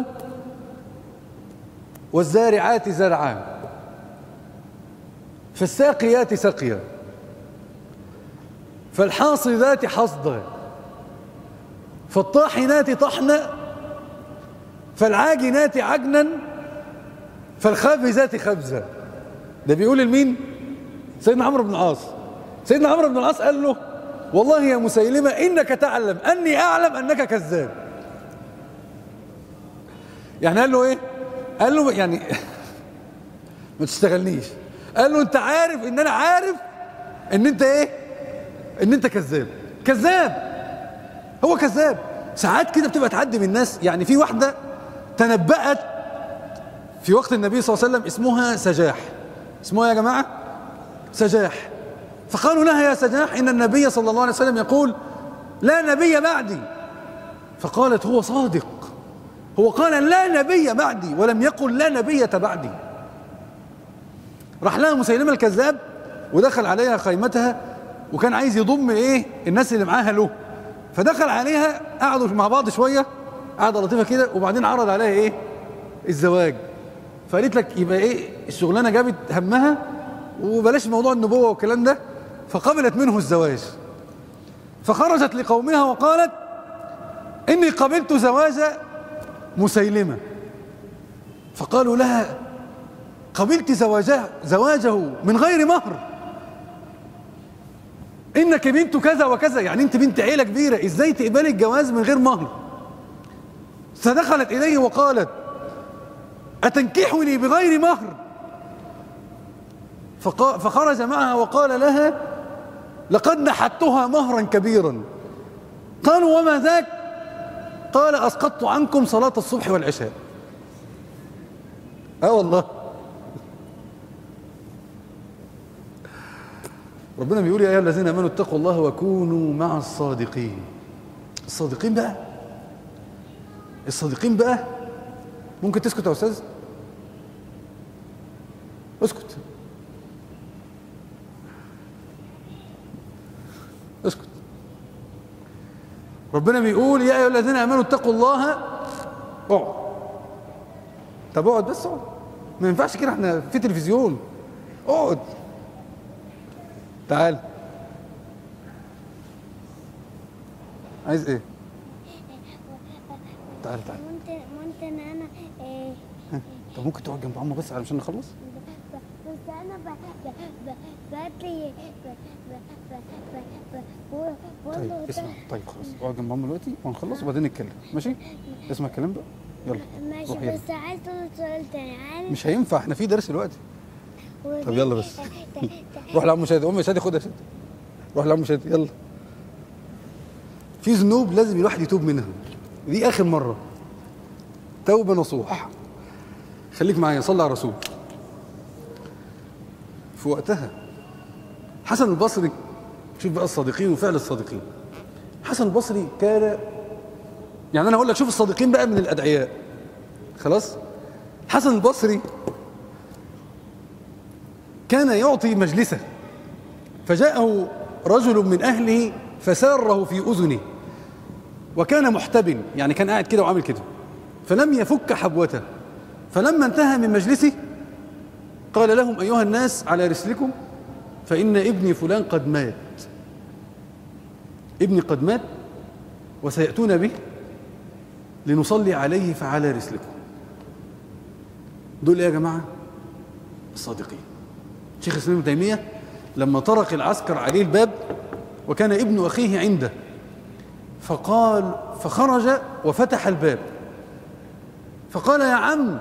والزارعات زرعا فالساقيات سقيا فالحاصدات حصدا فالطاحنات طحنا فالعاجنات عجنا فالخابزات خبزا ده بيقول لمين سيدنا عمرو بن العاص سيدنا عمرو بن العاص قال له والله يا مسيلمة إنك تعلم أني أعلم أنك كذاب يعني قال له إيه قال له يعني ما تشتغلنيش قال له أنت عارف إن أنا عارف إن أنت إيه إن أنت كذاب كذاب هو كذاب ساعات كده بتبقى تعدي من الناس يعني في واحدة تنبأت في وقت النبي صلى الله عليه وسلم اسمها سجاح اسمها يا جماعة سجاح فقالوا لها يا سجاح إن النبي صلى الله عليه وسلم يقول لا نبي بعدي فقالت هو صادق هو قال لا نبي بعدي ولم يقل لا نبية بعدي راح لها مسيلمة الكذاب ودخل عليها خيمتها وكان عايز يضم ايه الناس اللي معاها له فدخل عليها قعدوا مع بعض شوية قعدة لطيفة كده وبعدين عرض عليها ايه الزواج فقالت لك يبقى ايه الشغلانه جابت همها وبلاش موضوع النبوه والكلام ده فقبلت منه الزواج فخرجت لقومها وقالت اني قبلت زواج مسيلمه فقالوا لها قبلت زواجه زواجه من غير مهر انك بنت كذا وكذا يعني انت بنت عيله كبيره ازاي تقبلي الجواز من غير مهر فدخلت اليه وقالت أتنكحني بغير مهر فقا- فخرج معها وقال لها لقد نحتها مهرا كبيرا قالوا وما ذاك قال أسقطت عنكم صلاة الصبح والعشاء اه والله ربنا بيقول يا ايها الذين امنوا اتقوا الله وكونوا مع الصادقين الصادقين بقى الصادقين بقى ممكن تسكت يا استاذ اسكت اسكت ربنا بيقول يا ايها الذين امنوا اتقوا الله اقعد طب اقعد بس اقعد ما ينفعش كده احنا في تلفزيون اقعد تعال عايز ايه تعال تعال ممكن ممكن انا إيه ها، طب ممكن تقعد جنب عمو بس علشان نخلص ب- بس انا ب ب ب باتي ب ب ب ب ب بقول- بقول طيب له اسمع ده- طيب خلاص اقعد جنب عمو دلوقتي وهنخلص وبعدين نتكلم ماشي اسمع الكلام بقى يلا ماشي روح يلا بس عايز تقول سؤال تاني عارف مش هينفع احنا في درس دلوقتي ودي- طب يلا بس. ت- ت- ت- روح لعم شادي ام شادي خدها شادي روح لعم شادي يلا في ذنوب لازم الواحد يتوب منها دي اخر مره توبه نصوح خليك معايا صلي على الرسول في وقتها حسن البصري شوف بقى الصادقين وفعل الصادقين حسن البصري كان يعني انا هقول لك شوف الصادقين بقى من الادعياء خلاص حسن البصري كان يعطي مجلسه فجاءه رجل من أهله فساره في أذنه وكان محتبن يعني كان قاعد كده وعامل كده فلم يفك حبوته فلما انتهى من مجلسه قال لهم أيها الناس على رسلكم فإن ابني فلان قد مات ابني قد مات وسيأتون به لنصلي عليه فعلى رسلكم دول إيه يا جماعة الصادقين شيخ الاسلام ابن تيميه لما طرق العسكر عليه الباب وكان ابن اخيه عنده فقال فخرج وفتح الباب فقال يا عم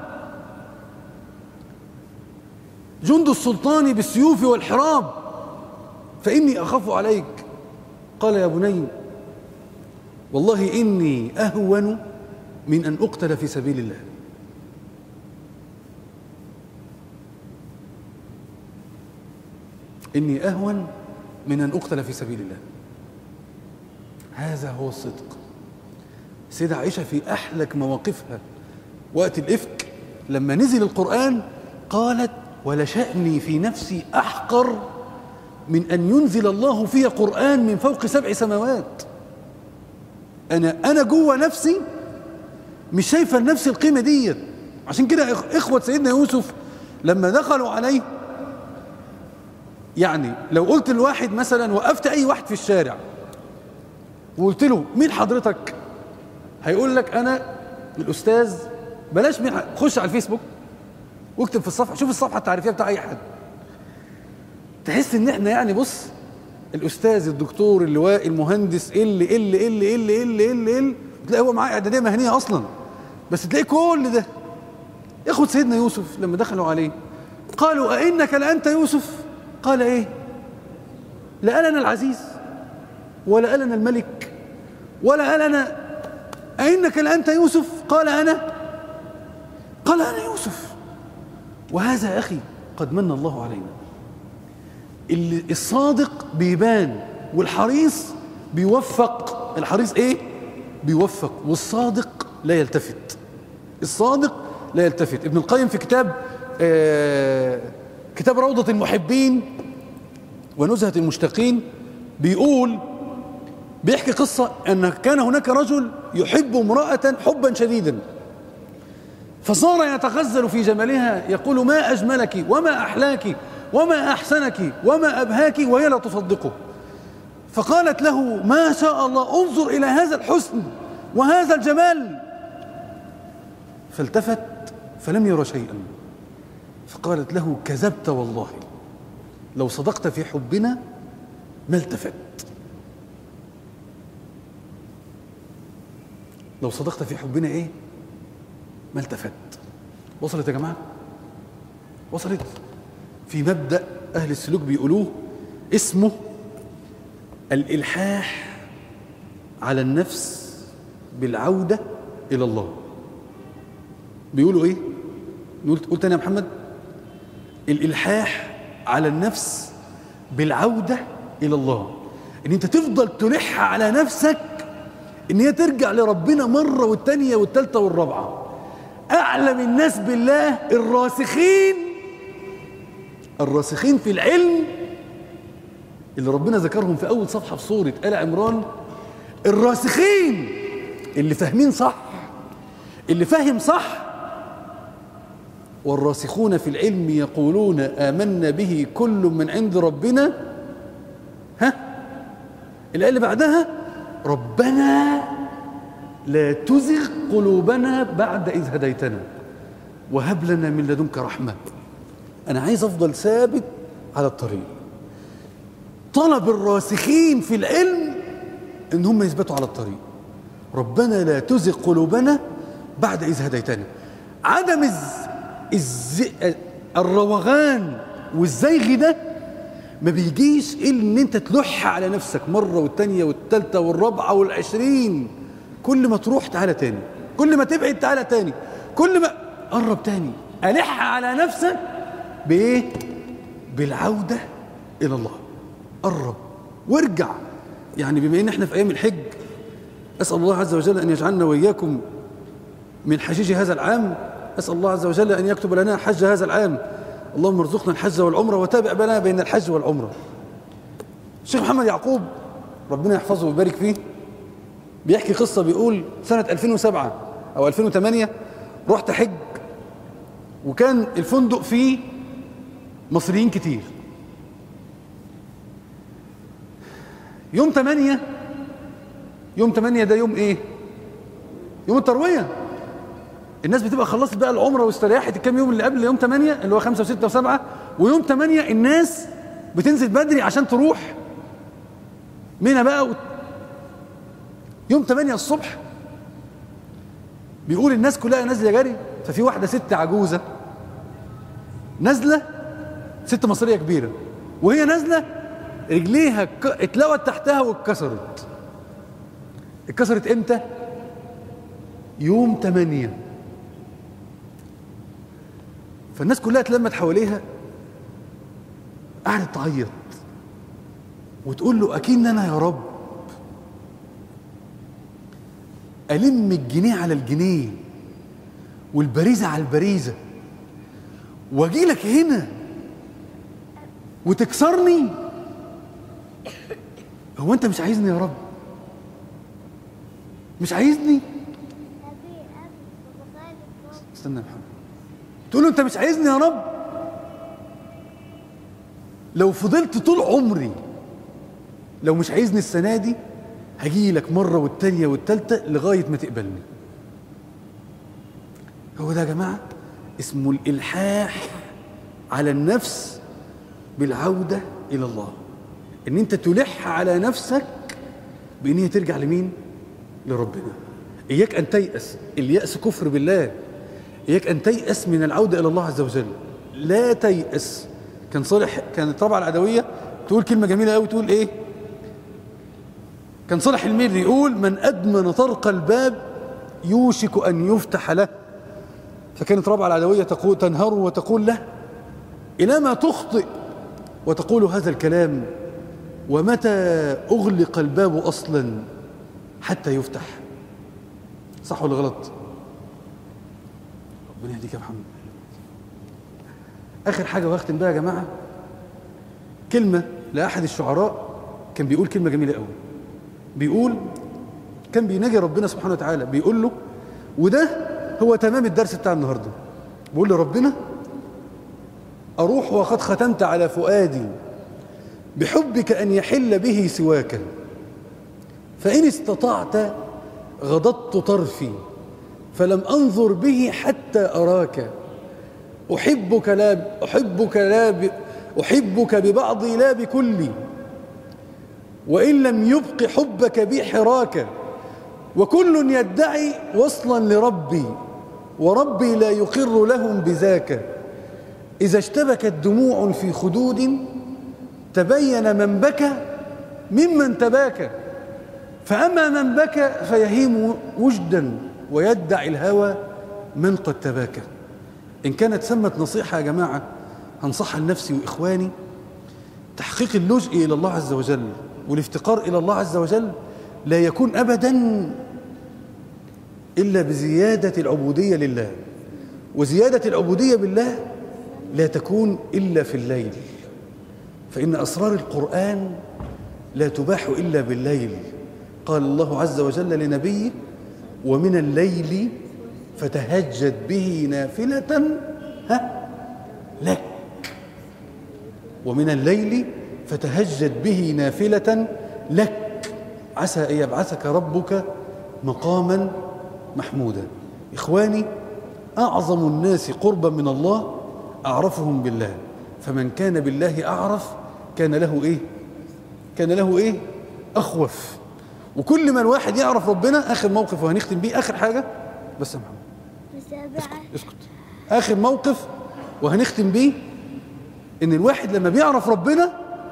جند السلطان بالسيوف والحراب فاني اخاف عليك قال يا بني والله اني اهون من ان اقتل في سبيل الله إني أهون من أن أقتل في سبيل الله هذا هو الصدق سيدة عائشة في أحلك مواقفها وقت الإفك لما نزل القرآن قالت ولشأني في نفسي أحقر من أن ينزل الله في قرآن من فوق سبع سماوات أنا أنا جوه نفسي مش شايفة لنفسي القيمة دي عشان كده إخ- إخوة سيدنا يوسف لما دخلوا عليه يعني لو قلت لواحد مثلا وقفت اي واحد في الشارع وقلت له مين حضرتك هيقول لك انا الاستاذ بلاش مين ح- خش على الفيسبوك واكتب في الصفحه شوف الصفحه التعريفيه بتاع اي حد تحس ان احنا يعني بص الاستاذ الدكتور اللواء المهندس اللي اللي اللي اللي اللي اللي, اللي تلاقي هو معاه اعداديه مهنيه اصلا بس تلاقي كل ده ياخد سيدنا يوسف لما دخلوا عليه قالوا أئنك لأنت يوسف قال إيه لا أنا العزيز ولا أنا الملك ولا أنا أئنك لأنت يوسف قال أنا قال أنا يوسف وهذا يا أخي قد من الله علينا اللي الصادق بيبان والحريص بيوفق الحريص ايه بيوفق والصادق لا يلتفت الصادق لا يلتفت ابن القيم في كتاب آه كتاب روضة المحبين ونزهة المشتاقين بيقول بيحكي قصة أن كان هناك رجل يحب امرأة حبا شديدا فصار يتغزل في جمالها يقول ما أجملك وما أحلاك وما أحسنك وما أبهاك وهي لا تصدقه فقالت له ما شاء الله انظر إلى هذا الحسن وهذا الجمال فالتفت فلم ير شيئا فقالت له كذبت والله لو صدقت في حبنا ما التفت لو صدقت في حبنا ايه ما التفت وصلت يا جماعه وصلت في مبدا اهل السلوك بيقولوه اسمه الالحاح على النفس بالعودة إلى الله بيقولوا إيه؟ نقول قول تاني يا محمد الإلحاح على النفس بالعودة إلى الله إن أنت تفضل تلح على نفسك إن هي ترجع لربنا مرة والتانية والتالتة والرابعة أعلم الناس بالله الراسخين الراسخين في العلم اللي ربنا ذكرهم في أول صفحة في سورة آل عمران الراسخين اللي فاهمين صح اللي فاهم صح والراسخون في العلم يقولون آمنا به كل من عند ربنا ها الآية اللي بعدها ربنا لا تزغ قلوبنا بعد إذ هديتنا وهب لنا من لدنك رحمة أنا عايز أفضل ثابت على الطريق طلب الراسخين في العلم ان هم يثبتوا على الطريق ربنا لا تزغ قلوبنا بعد اذ هديتنا عدم الز... الز... الروغان والزيغ ده ما بيجيش الا ان انت تلح على نفسك مره والتانيه والتالته والرابعه والعشرين كل ما تروح تعالى تاني كل ما تبعد تعالى تاني كل ما قرب تاني الح على نفسك بايه بالعوده الى الله قرب وارجع يعني بما ان احنا في ايام الحج اسال الله عز وجل ان يجعلنا واياكم من حجيج هذا العام اسال الله عز وجل ان يكتب لنا حج هذا العام اللهم ارزقنا الحج والعمره وتابع بنا بين الحج والعمره الشيخ محمد يعقوب ربنا يحفظه ويبارك فيه بيحكي قصه بيقول سنه 2007 او 2008 رحت حج وكان الفندق فيه مصريين كتير يوم 8 يوم 8 ده يوم ايه يوم الترويه الناس بتبقى خلصت بقى العمره واستريحت الكام يوم اللي قبل يوم 8 اللي هو 5 و6 و7 ويوم 8 الناس بتنزل بدري عشان تروح منى بقى و... يوم 8 الصبح بيقول الناس كلها نازله جري ففي واحده ست عجوزه نازله ست مصريه كبيره وهي نازله رجليها ك- اتلوت تحتها واتكسرت اتكسرت امتى يوم 8 فالناس كلها اتلمت حواليها قعدت تعيط وتقول له اكيد انا يا رب الم الجنيه على الجنيه والبريزه على البريزه واجي لك هنا وتكسرني هو انت مش عايزني يا رب مش عايزني أبي أبي بخالف بابا استنى يا محمد تقول له انت مش عايزني يا رب لو فضلت طول عمري لو مش عايزني السنه دي هجي لك مره والتانيه والتالته لغايه ما تقبلني هو ده يا جماعه اسمه الالحاح على النفس بالعوده الى الله ان انت تلح على نفسك بان هي ترجع لمين لربنا اياك ان تيأس اليأس كفر بالله اياك ان تيأس من العوده الى الله عز وجل لا تيأس كان صالح كانت طبعا العدويه تقول كلمه جميله قوي تقول ايه كان صالح الميري يقول من ادمن طرق الباب يوشك ان يفتح له فكانت رابعه العدويه تقول تنهر وتقول له الى ما تخطئ وتقول هذا الكلام ومتى اغلق الباب اصلا حتى يفتح صح ولا غلط ربنا يهديك يا محمد اخر حاجه واختم بها يا جماعه كلمه لاحد الشعراء كان بيقول كلمه جميله قوي بيقول كان بيناجي ربنا سبحانه وتعالى بيقول له وده هو تمام الدرس بتاع النهارده بيقول لربنا اروح وقد ختمت على فؤادي بحبك ان يحل به سواك فان استطعت غضضت طرفي فلم انظر به حتى اراك احبك لا احبك لا ب احبك ببعضي لا بكلي وان لم يبق حبك بي حراك وكل يدعي وصلا لربي وربي لا يقر لهم بذاك اذا اشتبكت دموع في خدود تبين من بكى ممن تباكى فأما من بكى فيهيم وجدا ويدعي الهوى من قد تباكى إن كانت ثمة نصيحة يا جماعة هنصحها لنفسي وإخواني تحقيق اللجء إلى الله عز وجل والافتقار إلى الله عز وجل لا يكون أبدا إلا بزيادة العبودية لله وزيادة العبودية بالله لا تكون إلا في الليل فإن أسرار القرآن لا تباح إلا بالليل قال الله عز وجل لنبيه ومن الليل فتهجد به نافلة ها لك ومن الليل فتهجد به نافلة لك عسى أن يبعثك ربك مقاما محمودا إخواني أعظم الناس قربا من الله أعرفهم بالله فمن كان بالله أعرف كان له إيه كان له إيه أخوف وكل ما الواحد يعرف ربنا آخر موقف وهنختم بيه آخر حاجة بس يا محمد مسابعة اسكت آخر موقف وهنختم بيه إن الواحد لما بيعرف ربنا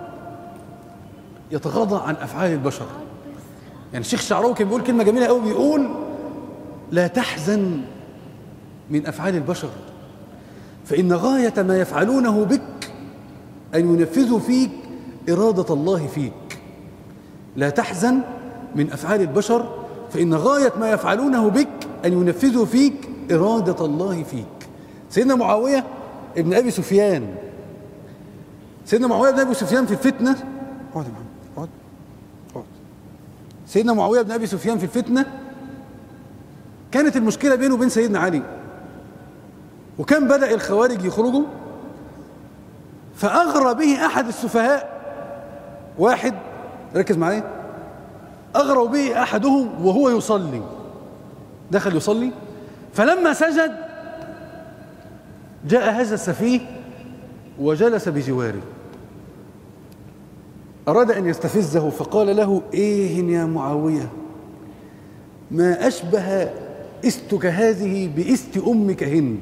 يتغاضى عن أفعال البشر يعني الشيخ شعراوي كان بيقول كلمة جميلة قوي بيقول لا تحزن من أفعال البشر فإن غاية ما يفعلونه بك أن ينفذوا فيك إرادة الله فيك لا تحزن من أفعال البشر فإن غاية ما يفعلونه بك أن ينفذوا فيك إرادة الله فيك سيدنا معاوية ابن أبي سفيان سيدنا معاوية بن أبي سفيان في الفتنة اقعد يا محمد اقعد اقعد سيدنا معاوية بن أبي سفيان في الفتنة كانت المشكلة بينه وبين سيدنا علي وكان بدأ الخوارج يخرجوا فأغرى به أحد السفهاء واحد ركز معايا أغرى به أحدهم وهو يصلي دخل يصلي فلما سجد جاء هذا السفيه وجلس بجواره أراد أن يستفزه فقال له إيه يا معاوية ما أشبه استك هذه بإست أمك هند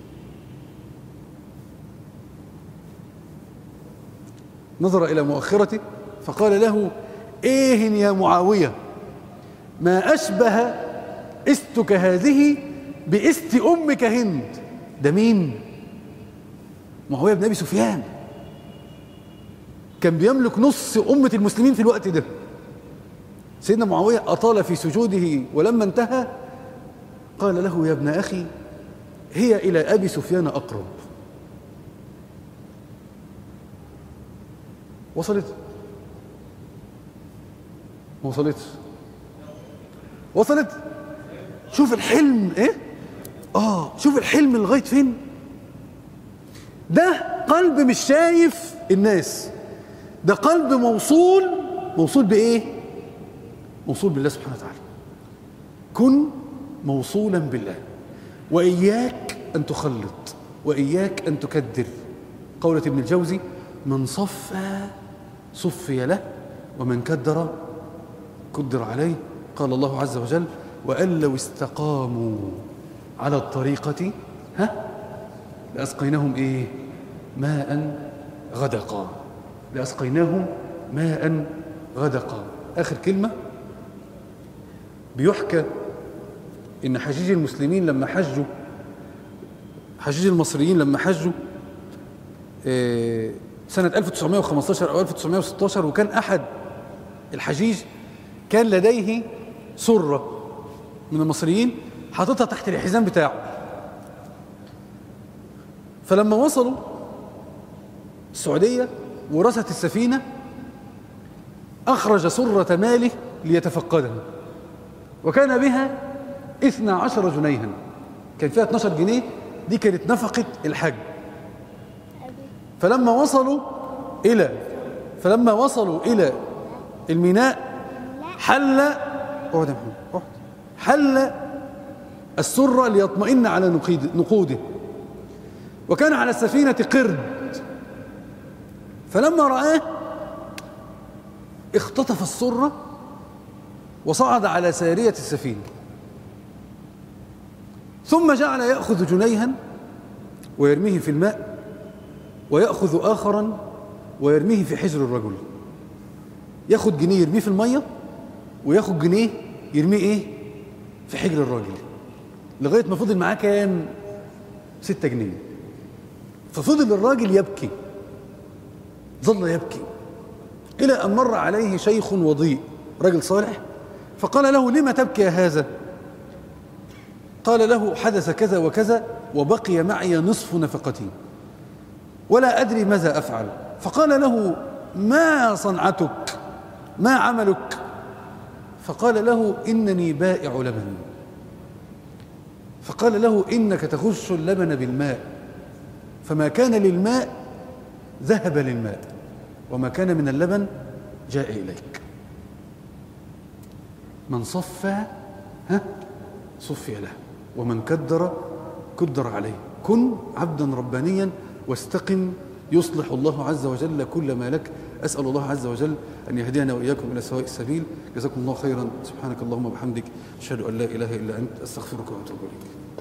نظر إلى مؤخرته فقال له إيه يا معاوية ما أشبه استك هذه بإست أمك هند ده مين؟ معاوية بن أبي سفيان كان بيملك نص أمة المسلمين في الوقت ده سيدنا معاوية أطال في سجوده ولما انتهى قال له يا ابن أخي هي إلى أبي سفيان أقرب وصلت ما وصلتش وصلت شوف الحلم ايه اه شوف الحلم لغايه فين ده قلب مش شايف الناس ده قلب موصول موصول بايه موصول بالله سبحانه وتعالى كن موصولا بالله واياك ان تخلط واياك ان تكدر قولة ابن الجوزي من صفى صفي له ومن كدر كدر عليه قال الله عز وجل وأن لو استقاموا على الطريقة ها لأسقيناهم إيه ماء غدقا لأسقيناهم ماء غدقا آخر كلمة بيحكى إن حجيج المسلمين لما حجوا حجيج المصريين لما حجوا آه، سنة 1915 أو 1916 وكان أحد الحجيج كان لديه سرة من المصريين حاططها تحت الحزام بتاعه فلما وصلوا السعودية ورثت السفينة أخرج سرة ماله ليتفقدها وكان بها 12 جنيها كان فيها 12 جنيه دي كانت نفقة الحج فلما وصلوا إلى فلما وصلوا إلى الميناء حل اقعد يا محمد اقعد حل السرة ليطمئن على نقيد نقوده وكان على السفينة قرد فلما رآه اختطف السرة وصعد على سارية السفينة ثم جعل يأخذ جنيها ويرميه في الماء ويأخذ آخرا ويرميه في حجر الرجل ياخد جنيه يرميه في المية وياخد جنيه يرميه ايه في حجر الراجل لغايه ما فضل معاه كام ستة جنيه ففضل الراجل يبكي ظل يبكي إلى أن مر عليه شيخ وضيء رجل صالح فقال له لم تبكي يا هذا قال له حدث كذا وكذا وبقي معي نصف نفقتي ولا أدري ماذا أفعل فقال له ما صنعتك ما عملك فقال له إنني بائع لبن فقال له إنك تخش اللبن بالماء فما كان للماء ذهب للماء وما كان من اللبن جاء إليك من صفى ها صفي له ومن كدر كدر عليه كن عبدا ربانيا واستقم يصلح الله عز وجل كل ما لك أسأل الله عز وجل أن يهدينا وإياكم إلى سواء السبيل جزاكم الله خيرا سبحانك اللهم وبحمدك أشهد أن لا إله إلا أنت أستغفرك وأتوب إليك